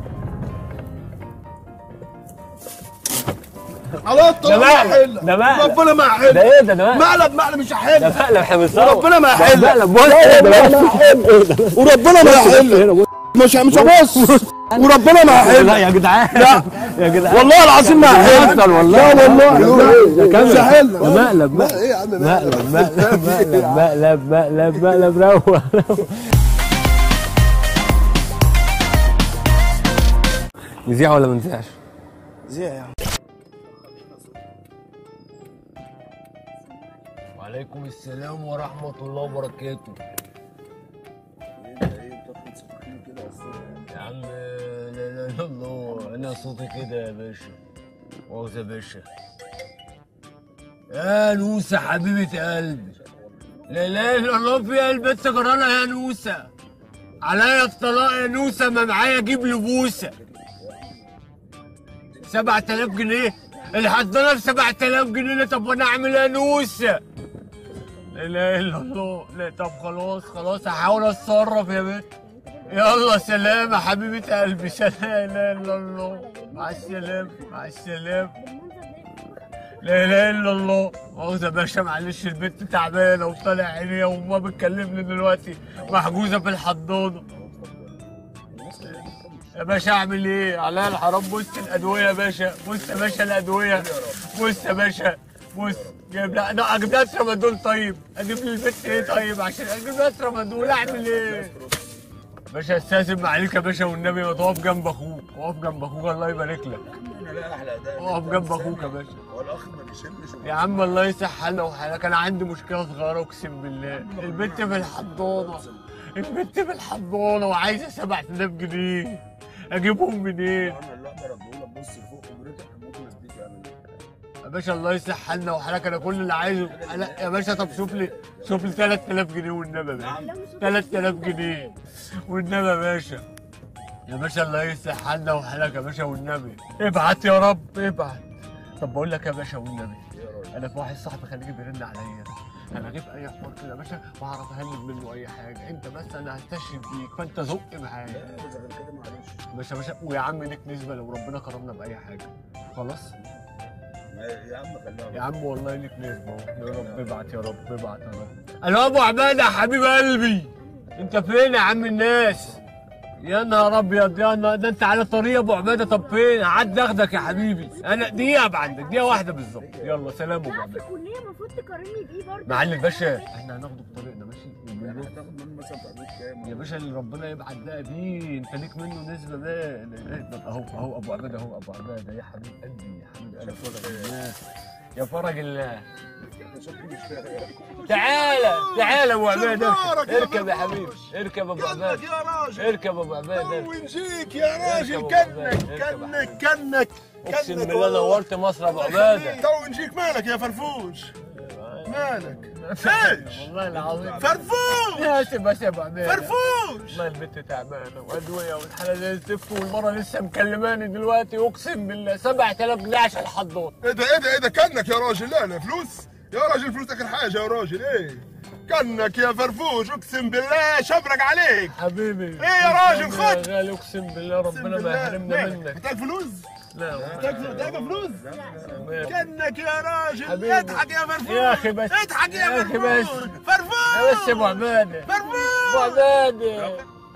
خلاص ده طالما مقلب هحل ده مقلب ربنا ما هحل ده ايه ده ده مقلب مقلب مقلب مش هحل ده مقلب احنا بنصور وربنا ما ده هحل مقلب بص ده مقلب وربنا ما هحل مش مش هبص وربنا ما هحل لا يا جدعان لا يا جدعان والله العظيم ما هحل بيحصل والله لا والله ده كامل. مش هحل ده مقلب مقلب ايه يا عم مقلب مقلب مقلب مقلب مقلب مقلب روق روق. نذيع ولا ما نذيعش؟ زي يا عم وعليكم السلام ورحمة الله وبركاته يا عم لا لا لا الله انا صوتي كده يا باشا مؤاخذة يا باشا يا نوسة حبيبة قلبي لا لا الا الله في قلبي انت جرانا يا نوسة عليا الطلاق يا نوسة ما معايا اجيب له بوسة 7000 جنيه الحضانة ب 7000 جنيه طب وانا اعمل ايه يا نوسة لا اله الا الله لا طب خلاص خلاص هحاول اتصرف يا بنت يلا سلام يا حبيبة قلبي سلام لا اله الا الله مع السلامة مع السلامة لا اله الا الله مؤاخذة يا باشا معلش البنت تعبانة وطالع عينيها وامها بتكلمني دلوقتي محجوزة في الحضانة يا باشا اعمل ايه؟ عليا الحرام بص الادويه يا باشا بص يا باشا الادويه بص يا باشا بص جايب لها انا اجيب لها ترامادول طيب اجيب لي البنت ايه طيب عشان اجيب لها ترامادول اعمل ايه باشا استاذن عليك يا باشا والنبي ما تقف جنب اخوك اقف جنب اخوك الله يبارك لك انا لا احلى اداء اقف جنب اخوك يا باشا هو الاخ ما بيشمش يا عم الله يصح حالنا وحالك انا عندي مشكله صغيره اقسم بالله البنت في الحضانه البنت في الحضانه وعايزه 7000 جنيه اجيبهم منين انا اللي اقدر اديه لك بص فوق قدرتك ممكن اديك يعني يا باشا الله يصلح حالنا وحالك انا كل اللي عايزه لا يا باشا طب شوف لي شوف لي 3000 جنيه والنبي يا باشا 3000 جنيه والنبي يا باشا يا باشا الله يصلح حالنا وحالك يا باشا والنبي ابعت يا رب ابعت طب بقول لك يا باشا والنبي انا في واحد صاحبي خليجي بيرن عليا انا اجيب اي حوار كده يا باشا واعرف اهلب منه اي حاجه انت بس انا هستشهد بيك فانت زق معايا اذا غير كده معلش باشا باشا ويا عم ليك نسبه لو ربنا كرمنا باي حاجه خلاص ما- يا عم خليها يا عم والله ليك نسبة أهو. يا رب ابعت يا رب ابعت يا رب الو ابو عباد يا حبيب قلبي انت فين يا عم الناس يا نهار ابيض يا نهار ده انت على طريق يا ابو عباده طب فين عد اخدك يا حبيبي انا دقيقه ابقى عندك دقيقه واحده بالظبط يلا سلام ابو عباده الكلية المفروض تقارني بيه برضه معلم باشا احنا هناخده بطريقنا ماشي وبنروح. هتاخد منه مثلا في عبود كام يا باشا اللي ربنا يبعت بقى بيه انت ليك منه نسبه بقى اهو اهو ابو عباده اهو ابو عباده يا حبيب قلبي يا حبيب قلبي فرج الله يا فرج الله تعالى تعالى ابو عباده شبارك يا اركب يا حبيبي اركب ابو عباده كنك يا راجل اركب ابو عباده ونجيك يا راجل اركب كنك أبو عبادة، اركب كنك كنك اقسم كنك بالله والله. نورت مصر يا ابو عباده تو نجيك مالك يا فرفوش مالك ايش والله العظيم فرفوش يا سيب بس يا ابو عباده فرفوش والله البنت تعبانه وادويه والحاله زي الزفت والمره لسه مكلماني دلوقتي اقسم بالله 7000 جنيه عشان الحضان ايه ده ايه ده ايه ده كنك يا راجل لا لا فلوس يا راجل فلوس اخر حاجه يا راجل ايه كنك يا فرفوش اقسم بالله شبرك عليك حبيبي ايه يا راجل يا خد غالي اقسم بالله ربنا ما يحرمنا منك محتاج فلوس لا محتاج محتاج فلوس ما- كنك يا راجل حبيبي. اضحك يا فرفوش يا أخي بس. اضحك يا يا أخي بس. فرفوش فرفوش يا بس يا ابو عباده ابو عباده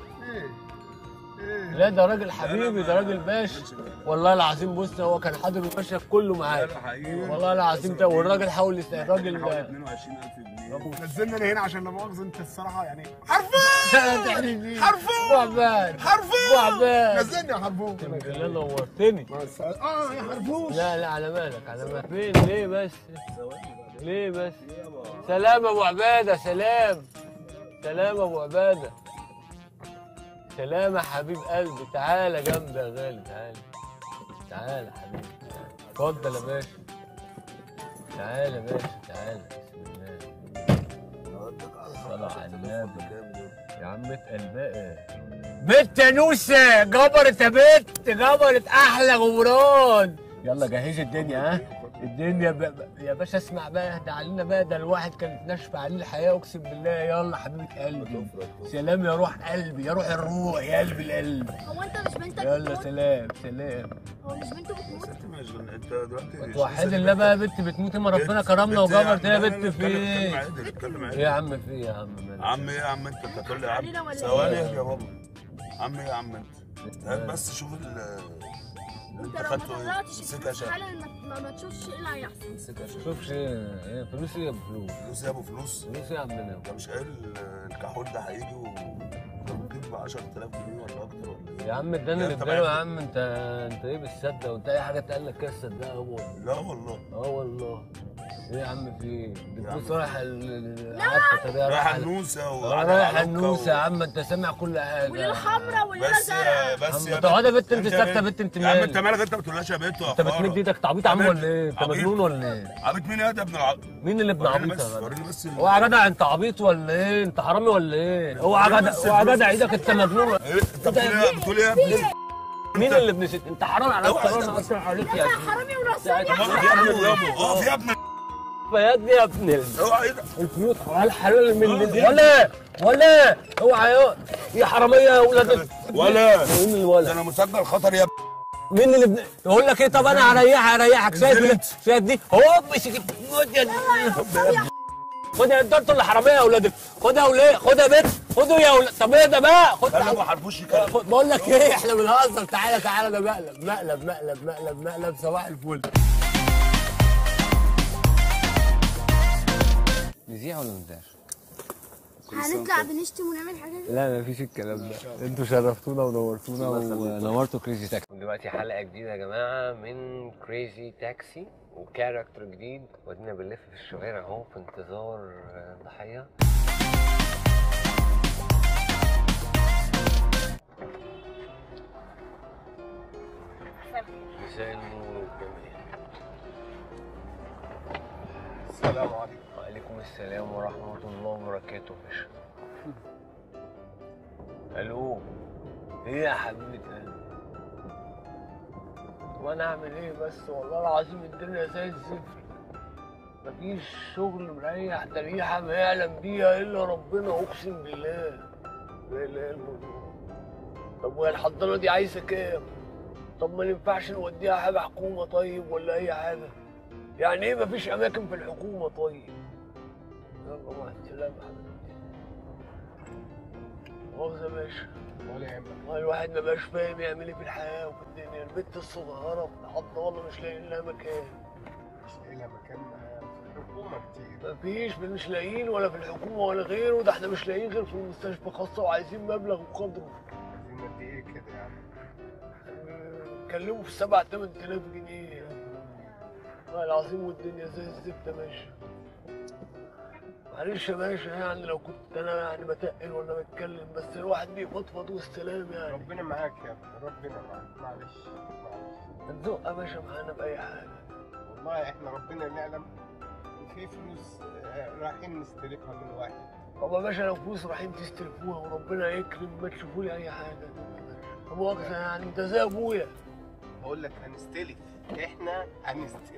لا ده راجل حبيبي ده راجل باشا والله العظيم بص هو كان حاضر المشهد كله معايا والله العظيم ده والراجل حاول يست- الراجل 22000 جنيه نزلنا انا هنا عشان لا مؤاخذه انت الصراحه يعني لا حرفوش تحرجني حرفوش ابو عباد حرفوش ابو عباد نزلني يا حرفوش بالله نورتني اه يا حرفوش لا لا على بالك على بالك فين ليه بس ليه بس سلام ابو عباده سلام سلام ابو عباده سلام يا حبيب قلبي تعالى جنبي يا غالي تعالى تعالى حبيبي اتفضل يا باشا تعالى يا باشا تعالى بسم الله صلاة على النبي يا عم اتقل بقى بنت يا نوسة جبرت يا بنت جبرت احلى غمران يلا جهزي الدنيا ها الدنيا ب... ب- يا باشا اسمع بقى اهدى علينا بقى ده الواحد كانت ناشفه عليه الحياه اقسم بالله يلا حبيبه قلبي سلام يا روح قلبي يا روح الروح يا قلب القلب هو انت مش بنتك يلا بتموت؟ سلام سلام هو مش بنته بتموت؟ انت دلوقتي وحيد الله بقى يا بنت بتموت ما ربنا كرمنا وجبرت يا بنت في اتكلم ايه عادل اتكلم ايه عادل يا عم في ايه يا عم مالك؟ عم ايه يا عم انت انت هتقول لي يا علينا عم ولا ثواني إيه؟ يا بابا عم ايه يا عم انت هات بس شوف ال انت انت لو ما خدته ايه طلعتش مسكها الفلوس شهر حالا ما- ما- ما تشوفش ايه اللي هيحصل مسكها شهر شوفش ايه ايه فلوس ايه يا ابو فلوس فلوس يا ابو فلوس فلوس ايه يا عمنا انت مش قايل الكحول ده هيجي وممكن ب 10000 جنيه ولا اكتر ولا ايه؟ يا عم اداني يا اللي انت اداله يا معاك- عم انت انت ايه بتصدق وانت اي حاجه تقال لك كده تصدقها هو لا والله اه والله ايه يا عم في ايه؟ بتبص عم. رايح ال- عارفه طريقه رايح رايح النوسه اه وقاعد رايح على النوسه يا عم انت سامع كل حاجه وليله حمراء وليله بس يا زرقاء بس عم يا تقعد يا بنت انت انت ساكته بنت انت يا عم انت مالك مالك انت ما بتقولهاش يا بنت انت بتمد ايدك تعبيط يا عم ولا ايه؟ انت عبيط. مجنون ولا ايه؟ عبيط مين يا ده ابن العبيط مين اللي ابن وريني عبيط بس يا جدع؟ وريني بس ال- اوعى يا جدع انت عبيط ولا ايه؟ انت حرامي ولا ايه؟ اوعى يا جدع اوعى يا جدع ايدك انت مجنون ايه انت بتقول ايه بتقول ايه يا ابني؟ مين اللي ابن ست؟ انت حرام عليك اوعى حرام ايدك بس. عليك يا انت حرامي ونصاب اقف يا ابني اقف يا ابني يا ابني يا ابن ال- اوعى ايدك الفلوس على الحلال من ولا ولا اوعى يا يا حراميه يا ولاد ال- ولا مين ده الولد؟ انا مسجل خطر يا ابني مين اللي ابن يقول لك ايه طب انا هريحك هريحك شايف انزل دي انت. شايف دي هوب مسك خد يا خد يا انتوا اللي حراميه يا ولاد ال- خد يا ولاد خد يا بنت خدوا يا ولاد طب ايه ده بقى خد انا ما حرفوش كده خد- بقول لك ايه احنا بنهزر تعالى تعالى ده مقلب مقلب مقلب مقلب مقلب صباح الفل نذيع ولا ما نذيعش؟ هنطلع بنشتم ونعمل حاجات لا مفيش الكلام ده انتوا شرفتونا ونورتونا ونورتوا كريزي تاكسي دلوقتي حلقه جديده يا جماعه من كريزي تاكسي وكاركتر جديد ودينا بنلف في الشوارع اهو في انتظار آه، ضحيه مساء النور والجمال السلام عليكم وعليكم السلام ورحمة الله وبركاته يا باشا الو ايه يا حبيبة قلبي وانا اعمل ايه بس والله العظيم الدنيا زي الزفت مفيش شغل مريح تريحة ما يعلم بيها الا ربنا اقسم بالله لا اله الا الله طب وهي الحضانة دي عايزة كام؟ طب ما ينفعش نوديها حاجة حكومة طيب ولا أي حاجة؟ يعني إيه مفيش أماكن في الحكومة طيب؟ يلا مع السلامة حبيبتي. مؤاخذة يا باشا. ولا يهمك والله الواحد ما بقاش فاهم يعمل إيه في الحياة وفي الدنيا، البت الصغيرة في الحضانة والله مش لاقيين لها مكان. مش لاقي لها مكان في الحكومه كتير مفيش مش لاقيين ولا في الحكومة ولا غيره، ده إحنا مش لاقيين غير في المستشفى خاصة وعايزين مبلغ وقدره. عايزين قد ايه كده يعني كلموا في سبع تمن تلاف جنيه يعني. والله العظيم والدنيا زي الزفت يا باشا معلش يا باشا يعني لو كنت انا يعني بتقل ولا بتكلم بس الواحد بيفضفض والسلام يعني ربنا معاك يا ابني ربنا معاك معلش معلش تزق يا باشا معانا باي حاجه والله احنا ربنا اللي يعلم في فلوس آه، رايحين نستلفها من واحد طب يا باشا لو فلوس رايحين تستلفوها وربنا يكرم ما تشوفوا لي اي حاجه طب مؤاخذة يعني انت زي ابويا بقول لك هنستلف احنا هنستلف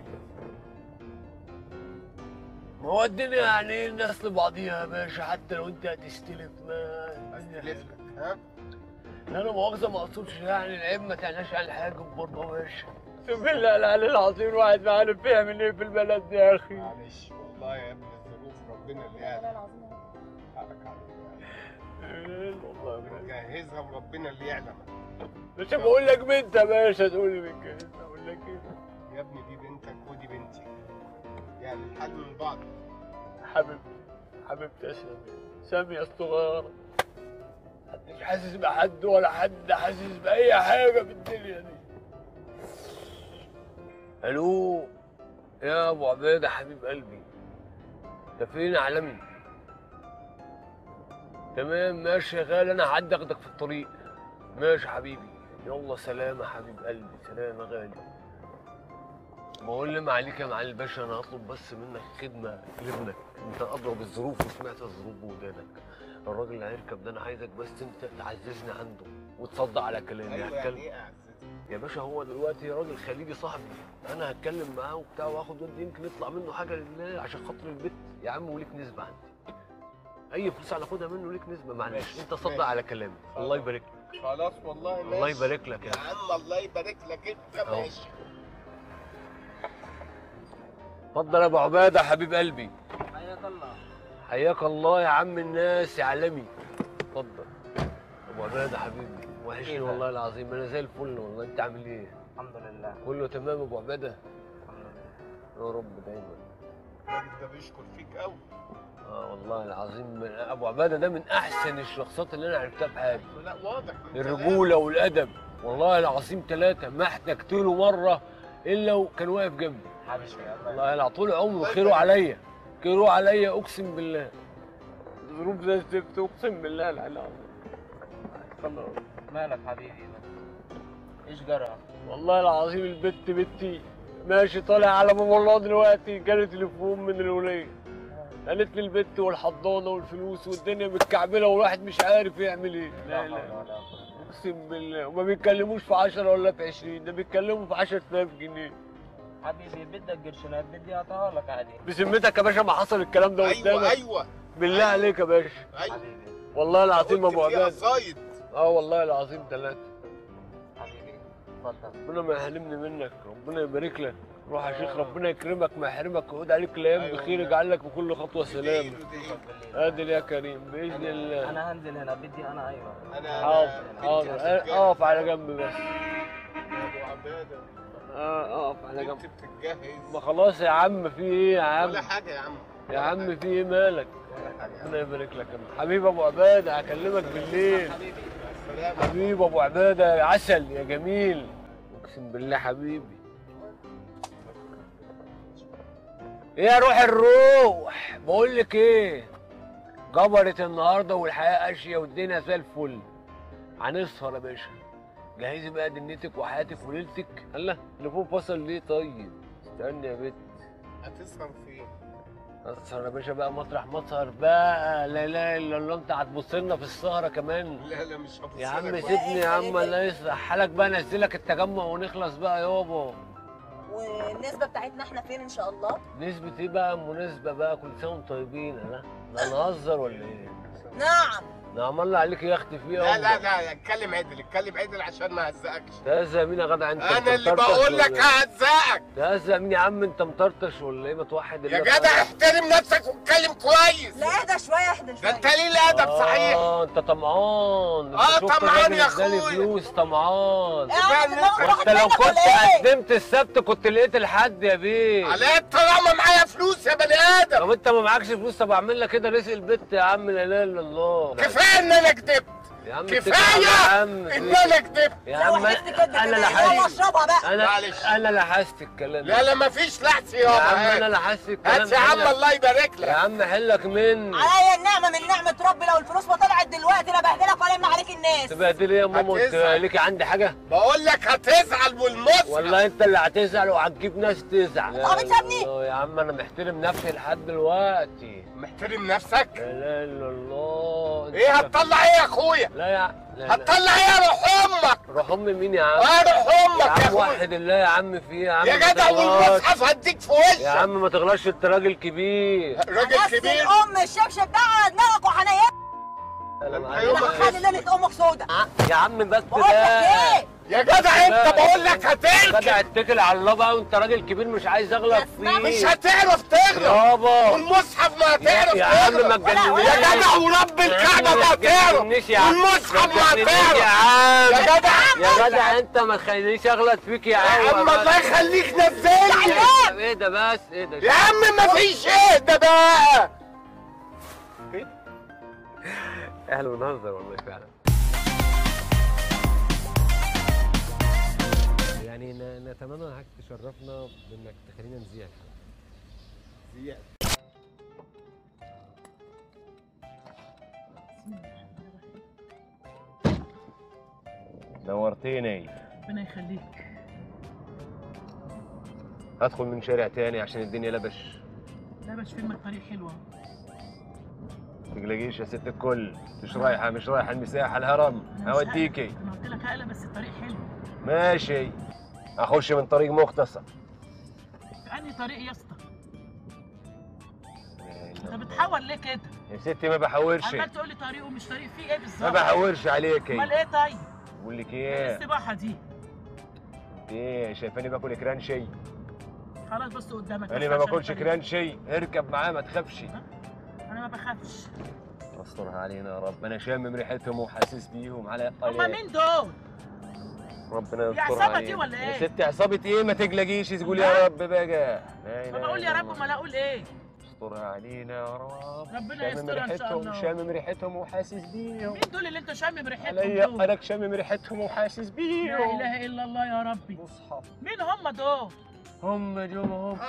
ما هو الدنيا يعني ايه الناس لبعضيها يا باشا حتى لو انت هتستلف ما هستلف لك ها لا انا مؤاخذة ما اقصدش يعني العيب ما تعناش على الحاجة برضه يا باشا بالله العلي العظيم الواحد ما عارف يعمل ايه في البلد دي يا اخي معلش والله يا ابني الظروف ربنا اللي يعلم حقك عليك والله جهزها وربنا اللي يعلم مش بقول لك بنت يا باشا تقول لي بنت اقول لك ايه يا ابني دي بنتك ودي بنتي يعني الحل من بعض حبيبتي حبيبتي يا سامي سامي الصغيرة مش حاسس بحد ولا حد حاسس بأي حاجة في الدنيا دي ألو يا أبو عبيدة حبيب قلبي أنت فين يا عالمي؟ تمام ماشي يا غالي أنا هعدي أخدك في الطريق ماشي حبيبي يلا سلام يا حبيب قلبي سلام يا غالي بقول لي ما عليك يا معالي الباشا انا هطلب بس منك خدمه لابنك انت اضرب الظروف وسمعت الظروف بودانك الراجل اللي هيركب ده انا عايزك بس انت تعززني عنده وتصدق على كلامي ايوه يعني هتكلم ايه اعزتي يا باشا هو دلوقتي راجل خليجي صاحبي انا هتكلم معاه وبتاع واخد ودي يمكن يطلع منه حاجه لله عشان خاطر البيت يا عم وليك نسبه عندي اي فلوس هناخدها منه ليك نسبه معلش ماشي، انت صدق ماشي. على كلامي الله يبارك لك خلاص والله ماشي الله يبارك لك يا يا عم الله يبارك لك انت أهو. ماشي اتفضل يا ابو عباده حبيب قلبي حياك الله حياك الله يا عم الناس يا عالمي اتفضل ابو عباده حبيبي وحشني كيفك؟ والله العظيم انا زي الفل والله انت عامل ايه الحمد لله كله تمام يا ابو عباده الحمد لله يا رب دايما الراجل ده بيشكر فيك قوي اه والله العظيم من ابو عباده ده من احسن الشخصيات اللي انا عرفتها في حياتي لا واضح من الرجوله والادب والله العظيم ثلاثه ما احتجت له مره الا وكان واقف جنبي حبيبي الله والله انا طول عمره خيره عليا خيره عليا اقسم بالله ظروف زي الزفت اقسم بالله العلي العظيم خلاص مالك حبيبي ايش جرى؟ والله العظيم البت بنتي ماشي طالع على باب الله دلوقتي جالي تليفون من الولية قالت لي البت والحضانة والفلوس والدنيا متكعبلة والواحد مش عارف يعمل ايه لا لا اقسم بالله وما بيتكلموش في 10 ولا في 20 ده بيتكلموا في 10000 جنيه حبيبي بدك قرشنات بدي اعطيها لك عادي بذمتك يا باشا ما حصل الكلام ده ايوه قدامك ايوه بالله عليك يا باشا ايوه حبيبي والله العظيم يا ابو قلت فيها عباد صايد اه والله العظيم ثلاثة حبيبي تفضل ربنا ما يحرمني منك ربنا يبارك لك روح يا شيخ ربنا يكرمك ما يحرمك ويعود عليك الايام أيوة بخير والله. يجعل لك في كل خطوه سلام ودين ودين. قادر يا كريم باذن الله انا هنزل هنا بدي انا ايوه انا حاضر أنا حاضر بنتي أه، بتتجهز. اقف على جنب بس يا ابو عباده اه اقف على جنب بنتي بتتجهز ما خلاص يا عم في ايه يا عم ولا حاجه يا عم يا عم في ايه مالك ربنا يبارك لك يا عم. حبيبي ابو عباده هكلمك بالليل حبيبي ابو عباده يا عسل يا جميل اقسم بالله حبيبي ايه يا روح الروح بقول لك ايه جبرت النهارده والحياه قاشيه والدنيا زي الفل هنسهر يا باشا جهزي بقى دنيتك وحياتك وليلتك الله اللي فوق فصل ليه طيب استني يا بت هتسهر فين؟ اسهر يا باشا بقى مطرح مسهر بقى لا اله الا الله انت هتبص لنا في السهره كمان لا لا مش هبص يا عم لك. سيبني يا عم الله يصلح حالك بقى نزلك التجمع ونخلص بقى يابا والنسبه بتاعتنا احنا فين ان شاء الله نسبة ايه بقى مناسبة بقى كل سنة وانتم طيبين لا لا نهزر ولا ايه؟ نعم نعم الله عليك يا اختي فيها لا لا لا اتكلم عدل اتكلم عدل عشان ما اهزقكش تهزق مين يا جدع انت انا أنت اللي مطرطش بقول لك ولا إيه؟ ههزقك تهزق مين يا عم انت مطرطش ولا ايه ما توحد يا الله جدع احترم نفسك واتكلم كويس لا اهدى شويه اهدى ده شويه انت ليه الادب صحيح اه انت طمعان آه، انت شفت طمعان الراجل يا اداني أخويا. فلوس طمعان يا عم دماغك راحت انت لو منك كنت ولا ايه؟ قدمت السبت كنت لقيت الحد يا بيه على الطالما معايا فلوس يا بني ادم طب انت ما معكش فلوس طب اعمل لك كده رزق البت يا عم لا اله الا الله كفايه ان انا كدبت يا عم اتكل كفايه على عم ان انا كدبت يا لو عم حلفت كده انا كده لحست يلا اشربها بقى انا معلش. انا لحست الكلام لا لا مفيش لحس يا عم يابا انا هات لحست الكلام هات يا عم حلك. الله يبارك يا لك عم حلك من عليا النعمه من نعمه ربي لو الفلوس ما طلعت دلوقتي لا بهدلك ولا يمنع عليك الناس تبهدلي ايه يا ماما وانت هتزعل. ليكي عندي حاجه بقول لك هتزعل والمصر والله انت اللي هتزعل وهتجيب ناس تزعل طب بتسابني؟ الله يا عم انا محترم نفسي لحد دلوقتي محترم نفسك لا اله الا الله انت ايه هتطلع ايه يا اخويا لا يا لا لا هتطلع ايه يا روح امك روح ام مين يا عم اه روح يا امك يا عم اخويا وحد الله يا عم في ايه يا عم يا ما جدع تغلطش. والمصحف هديك في وشك يا عم ما تغلطش انت راجل كبير راجل نفس كبير الام الشبشب ده على دماغك وحنيا انا أيوة. معاك. خلي ليله امك سودا يا عم بس بقول لك ده ايه يا جدع انت بقول لك هتركب جدع اتكل على الله بقى وانت راجل كبير مش عايز اغلط فيه مش هتعرف تغلط يابا والمصحف ما هتعرف يا عم ما تغلط تجننيش يا جدع ورب الكعبه ما هتعرف تجننيش يا عم والمصحف ما تجننيش يا هتعرف عم يا جدع يا جدع انت ما تخلينيش اغلط فيك يا يا عم عم الله يخليك نزلني ايه ده بس ايه ده يا عم ما فيش ايه ده بقى احنا بنهزر والله فعلا يعني ن- نتمنى انك تشرفنا بانك تخلينا نذيع الحلقه نورتيني ربنا يخليك هدخل من شارع تاني عشان الدنيا لبش لا باش فيلم الطريق حلوه تقلقيش يا ست الكل مش رايحه مش رايحه المساحه الهرم أنا مش اوديكي عارف. انا قلت لك هقلة بس الطريق حلو ماشي اخش من طريق مختصر في انهي طريق يا اسطى انت بتحور ليه كده يا ستي ما بحورش عمال تقول لي طريق ومش طريق في ايه ما بالظبط بحورش عليكي امال ايه طيب بقول لك ايه ايه السباحه دي ايه شايفاني باكل كران شي خلاص بص قدامك انا بس ما عشان باكلش الطريق. كران شي اركب معاه ما تخافش انا ما بخافش استرها علينا يا رب انا شامم ريحتهم وحاسس بيهم على هما الاقل مين دول ربنا يا يستر عصابة دي علينا. ولا يا إيه؟ ستي عصابة ايه ما تقلقيش تقول يا رب بقى لا ما إله بقول يا إلا رب الله. ما اقول ايه استرها علينا يا رب ربنا شامم يسترها ان شاء ريحتهم الله شامم ريحتهم وحاسس بيهم مين دول اللي انت شامم ريحتهم عليا دول انا شامم ريحتهم وحاسس لا بيهم اله الا الله يا ربي مصحف مين هم دول هم جم هم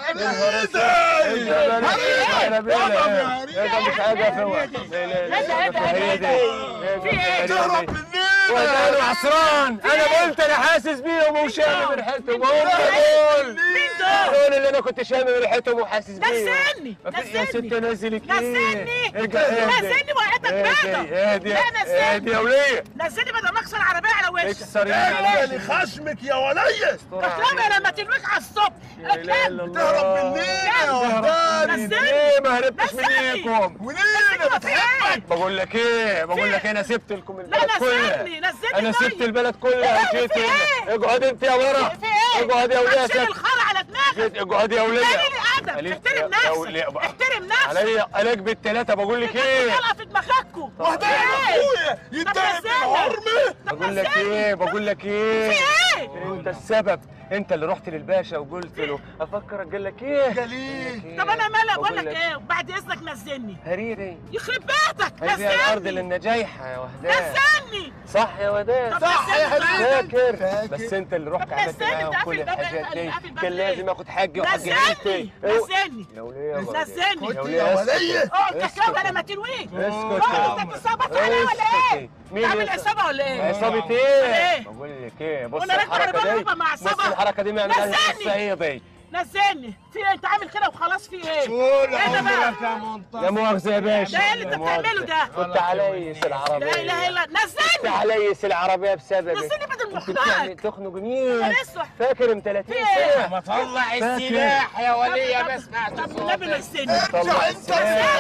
مش حاجه فوق هي دي تهرب منين وانا عصران انا قلت انا حاسس بيهم وشامم ريحتهم هم دول مين دول دول اللي انا كنت شامم ريحتهم وحاسس بيهم نزلني ما في- يا ست نزلني انزلك ايه نزلني ارجع اهدي نزلني وقعتك اهدي بيضة اهدي لا نزلني اهدي يا وليه نزلني بدل ما اكسر عربيه على وشك اكسر اقلل خشمك يا ولية تكلمي لما تلويك على الصبح لا اله الا اكلم الله تهرب منين يا وحداني نزلني ليه ما هربتش نزلني. منيكم وليه نزلني انا ما في ايه بقول لك ايه بقول لك انا سبت لكم لا البلد كلها نزلني نزلني انا طيب. سبت البلد كلها في وجيت إيه؟ هنا اقعد انت يا ورا في ايه اقعد يا وليه هتشيل سك الخرا على دماغك جيت اقعد يا وليه قليل ادب قليل- احترم يا- يا نفسك وليه بقى. احترم نفسك عليا عليك بالثلاثه بقول لك ايه طلقه في دماغكوا وحداني اخويا يتضايق نزلني. بالعرمة بقول لك ايه بقول لك ايه في ايه انت السبب انت اللي رحت للباشا وقلت له افكرك قال لك ايه قال ايه طب انا مالي بقول بقول لك لك- ايه بعد اذنك نزلني هريري يخرب بيتك هي فيها الارض نزلني لان جايحه يا وهدان نزلني صح يا ودان طب صح يا هريري. فاكر فاكر. بس انت اللي رحت طب عملت نزلني، معاهم انت كل قافل الباب الحاجات ليه؟ دي قافل الباب كان ليه؟ لازم اخد حقي وحق نزلني عيلتي نزلني يا وليه يا وليه نزلني يا كنت وليه يا اسكت. ولية اه انت اسكت. كده ما تلويك اسكت اه انت تصابت عليا ولا ايه؟ اسكتي. مين تعمل يس- عصابه ولا ايه؟ عصابة ايه؟ ايه؟ بقول لك ايه بص وانا راكبة الحركة عربية دي بابا مع بص عصابة. الحركة دي ما يعملهاش نزلني. الصعيدي نزلني في ايه انت عامل كده وخلاص في ايه؟ طول ايه ده بقى؟ عمرك يا منتصر يا مؤاخذة يا باشا ده ايه اللي انت يا مؤاخذة. بتعمله ده؟ كنت عليس العربية لا اله الا كنت نزلني عليس العربية بسببك نزلني بدل كنت بتعمل مخنقك تخنق مين؟ انا اسوح فاكر ام 30 في ايه؟ سنة ما طلع فاكر. السلاح يا ولية طب- ما سمعت طب النبي نزلني طلع نزلني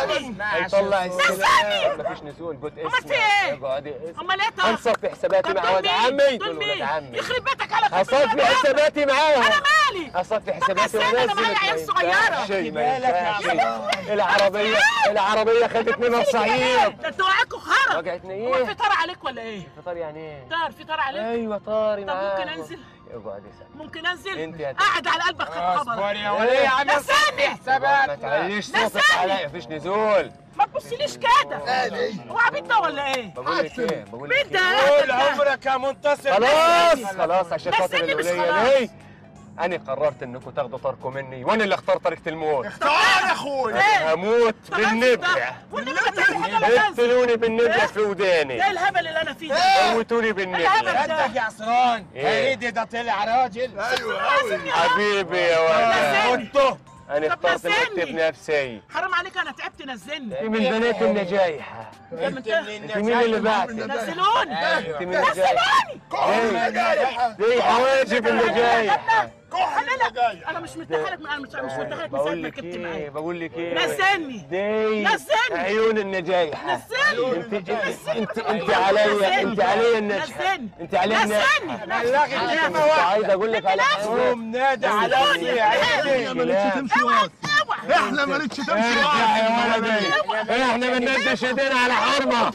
هيطلع السلاح نزلني. مفيش نزول قلت أمال في اسمع ايه؟ اقعدي اسمع امال ايه طب؟ هنصفي حساباتي طب مع دول ولد مين؟ عمي دول دول ولد مين؟ عمي يخرب بيتك على هصفي حساباتي معاهم انا مالي اصفي طب حساباتي نزلني، أنا معايا ونزلت عيال ما صغيرة. ينفعش، ما بالك يا ينفعش. العربية العربية خدتني من الصعيد ده انتوا وقعكوا خرا وجعتني هو في ايه؟ طار عليك ولا ايه؟ فطار يعني ايه؟ طار في طار عليك؟ ايوه طاري طب ممكن معاك انزل؟ اقعد اسال ممكن انزل؟ انت هت- قاعد على قلبك خد اصبر خبر يا ولية عم نزلني ما حسابات تعليش صوتك نزلني. عليا مفيش نزول ما تبصليش كده هو عبيط ده ولا ايه؟ بقول لك ايه بقول مين لك ده؟ ايه طول عمرك يا منتصر خلاص خلاص عشان خاطر نزلني مش الولية خلاص. دي انا قررت انكم تاخدوا طاركم مني وانا اللي اختار طريقة الموت اختار يا اخوي ايه؟ هموت طب بالنبع والنبي ما تعمل حاجه ولا تنزل اقتلوني بالنبع في وداني ايه الهبل اللي انا فيه ده؟ موتوني بالنبع الهبل صدق يا عصران إيه؟ هريدي ده طلع راجل ايوه قوي حبيبي يا ولد نزلني انا طب اخترت نزلني. نكتب نفسي حرام عليك انا تعبت نزلني انت من بنات النجايحة انت انت مين اللي بعتك نزلوني انت من النجايحة نزلوني دي حواجب النجايحة انا انا مش مرتاحه لك انا مش مش مرتاحه لك من ساعه بقول ما لك ركبت ايه معايا بقول لك ايه نزلني دي نزلني. عيون النجايحة نزلني انت انت انت انت عليا انت عليا النجحة نزلني انت عليا النجحة نزلني انت عايز اقول لك على حاجة قوم نادى على يا عيني مالكش تمشي واقف احنا مالكش تمشي ارجع يا واقف ولدي احنا ما ندش ايدينا على حرمة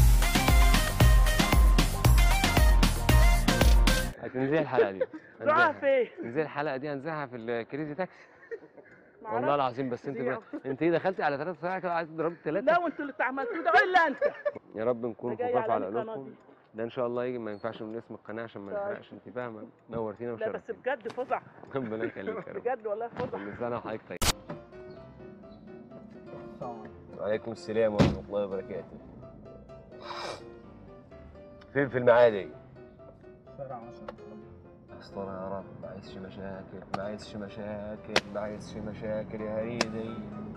هتنزل الحلقة دي روح فين؟ نزل الحلقة دي هنزلها في الكريزي تاكسي والله العظيم بس انت بقى انت ايه دخلتي على ثلاث ساعات كده عايز تضربي ثلاثة لا وانتوا اللي عملتوه ده الا انت يا رب نكون جاي خفاف على على القناة قلوبكم دي. ده ان شاء الله يجي ما ينفعش من اسم القناه عشان ما طيب. نحرقش انت فاهمه نورتينا لا بس وشرفتينا بجد فظع ربنا يخليك يا رب بجد والله فظع كل سنه وحضرتك طيب وعليكم السلام ورحمه الله وبركاته فين في المعادي استر يا رب ما عايزش مشاكل ما عايزش مشاكل ما عايزش مشاكل يا هريدي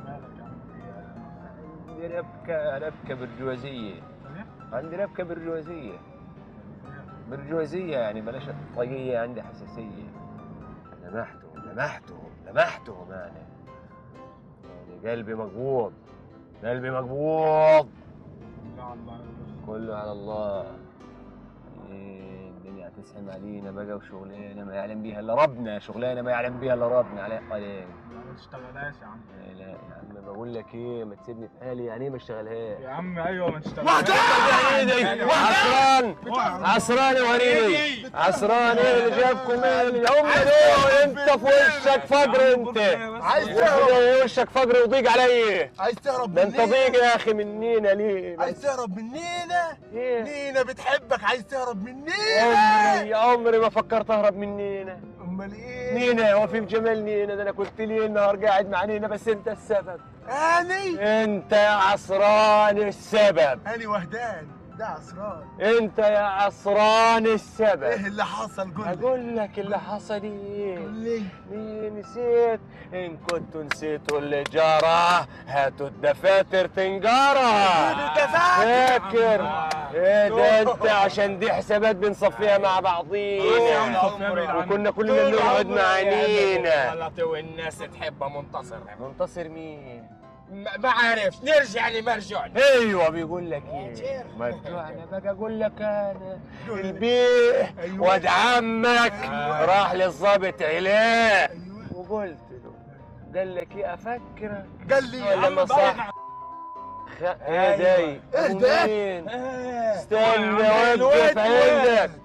عندي ربكة ربكة برجوازية عندي ربكة برجوازية برجوازية يعني بلاش طاقية عندي حساسية لمحتهم لمحتهم لمحتهم يعني يعني قلبي مقبوض قلبي مقبوض كله على الله إيه الدنيا هتسحم علينا بقى وشغلانه ما يعلم بيها الا ربنا شغلانه ما يعلم بيها الا ربنا عليك عليك ما تشتغلهاش يا عم لا لا يا عم بقول لك ايه ما تسيبني في حالي يعني ايه ما اشتغلهاش يا عم ايوه ما تشتغلهاش عصران عصران يا وريدي عصران ايه اللي جابكم ايه اللي هم دول انت في وشك فقر انت عايز انت تهرب في وشك فقر وضيق علي عايز تهرب ده انت مننا ضيق يا اخي منينا ليه عايز تهرب مننا ايه نينا بتحبك عايز تهرب مننا عمري عمري ما فكرت اهرب من نينا امال ايه نينا هو في جمال نينا ده انا كنت ليل نهار قاعد مع نينا بس انت السبب اني انت يا عصران السبب اني وهدان ده عصران انت يا عصران السبب ايه اللي حصل قول لي اقول لك اللي حصل ايه قول لي ليه نسيت ان كنتوا نسيتوا اللي جرى هاتوا الدفاتر تنجرى فاكر ايه ده انت عشان دي حسابات بنصفيها مع بعضينا وكنا كلنا بنقعد مع نينا غلطوا والناس تحب منتصر منتصر مين ما ما عارفش نرجع لمرجعنا ايوه بيقول لك ايه مرجوعنا بقى اقول لك انا البيه واد عمك راح للظابط علاء وقلت له قال لك ايه افكرك قال لي ولا ما صح خ... ايه داي ايه ده؟ مين استنى وقف عندك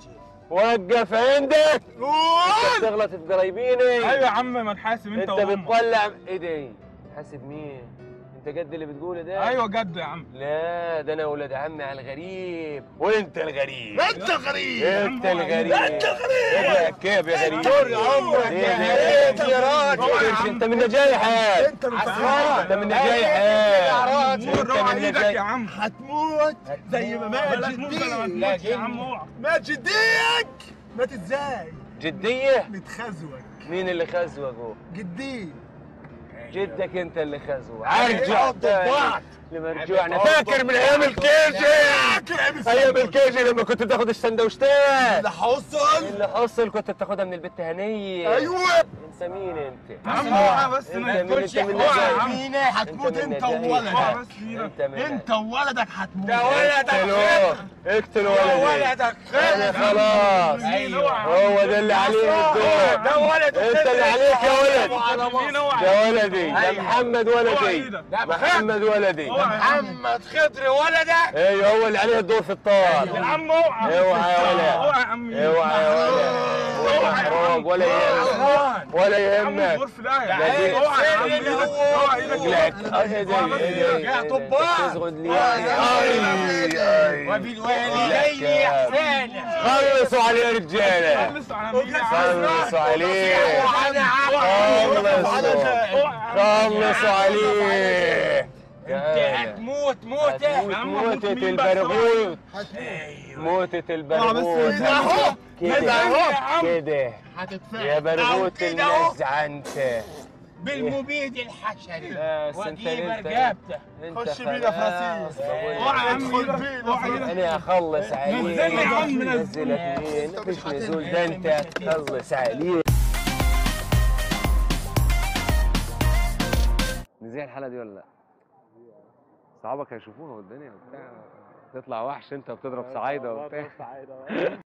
وقف عندك انت بتغلط في قرايبيني ايوه يا عم ما نحاسب انت انت وامك بتطلع ايه ده حاسب مين انت قد اللي بتقوله ده ايوه جد يا عم لا ده انا ولاد عمي على الغريب وانت الغريب انت غريب انت الغريب انت الغريب كيف يا غريب طول عمرك إيه يا ده؟ غريب يا راجل إيش انت من نجايحك انت من انت من نجايحك انت من نجايحك يا عم هتموت زي ما مات بلاش موت انا ما جديك تموتش يا عم اوعى مات جديك مات ازاي؟ جدية متخزوك مين اللي خزوقه جديك جدك انت اللي خزوق أيوة، ارجع ضد بعض. لما رجوعنا فاكر من ايام الكيجي ايام الكيجي لما كنت تاخد السندوتشات اللي حصل اللي حصل كنت بتاخدها من البت هنيه ايوه انت مين انت يا عم اوعى بس انت ما مين تقولش انت من اوعى يا نجايح عم مين هتموت من انت نجايح. وولدك بس لينا. انت من انت وولدك هتموت اقتلوه اقتلوا ولدي انا خلاص هو ده اللي عليه الدور ده ولد انت اللي عليك يا ولد مين اوعى ده ولدي ده محمد ولدي ايدك. محمد ولدي اوعى يا عم. محمد خضري ولدك ايوه هو اللي عليه الدور في الطار يا عم اوعى اوعى يا ولد اوعى يا عم اوعى يا ولد ولا محروق ولا يهمك ولا يا عم يهمك الغرف ده يا لا دي- عم اوعى يا عم ايدك اوعى ايدك رجلك ايه ده ايه ده يا طباخ. تزغد لي وبالوالدين احسانا خلصوا عليه يا رجاله خلص على مين يا عم خلصوا عليه خلصوا خلصوا عليه هتموت موت هتموت موتة البرغوث موتة البرغوث اهو كده كده اهو كده هتدفع يا برغوث كده اهو النزعة انت بالمبيد الحشري بس انت وجيب انت رقبته انت خش بينا في خلاص رصيص بقول لك. اوعى يا عم ادخل ايدك بينا اوعى ايدك انا هخلص عليه نزلني يا عم، نزلني. نزلك مين مفيش نزول ده انت هتخلص عليه نزيع الحلقه دي ولا لا؟ صحابك هيشوفوها والدنيا وبتاع تطلع وحش انت وبتضرب صعايده وبتاع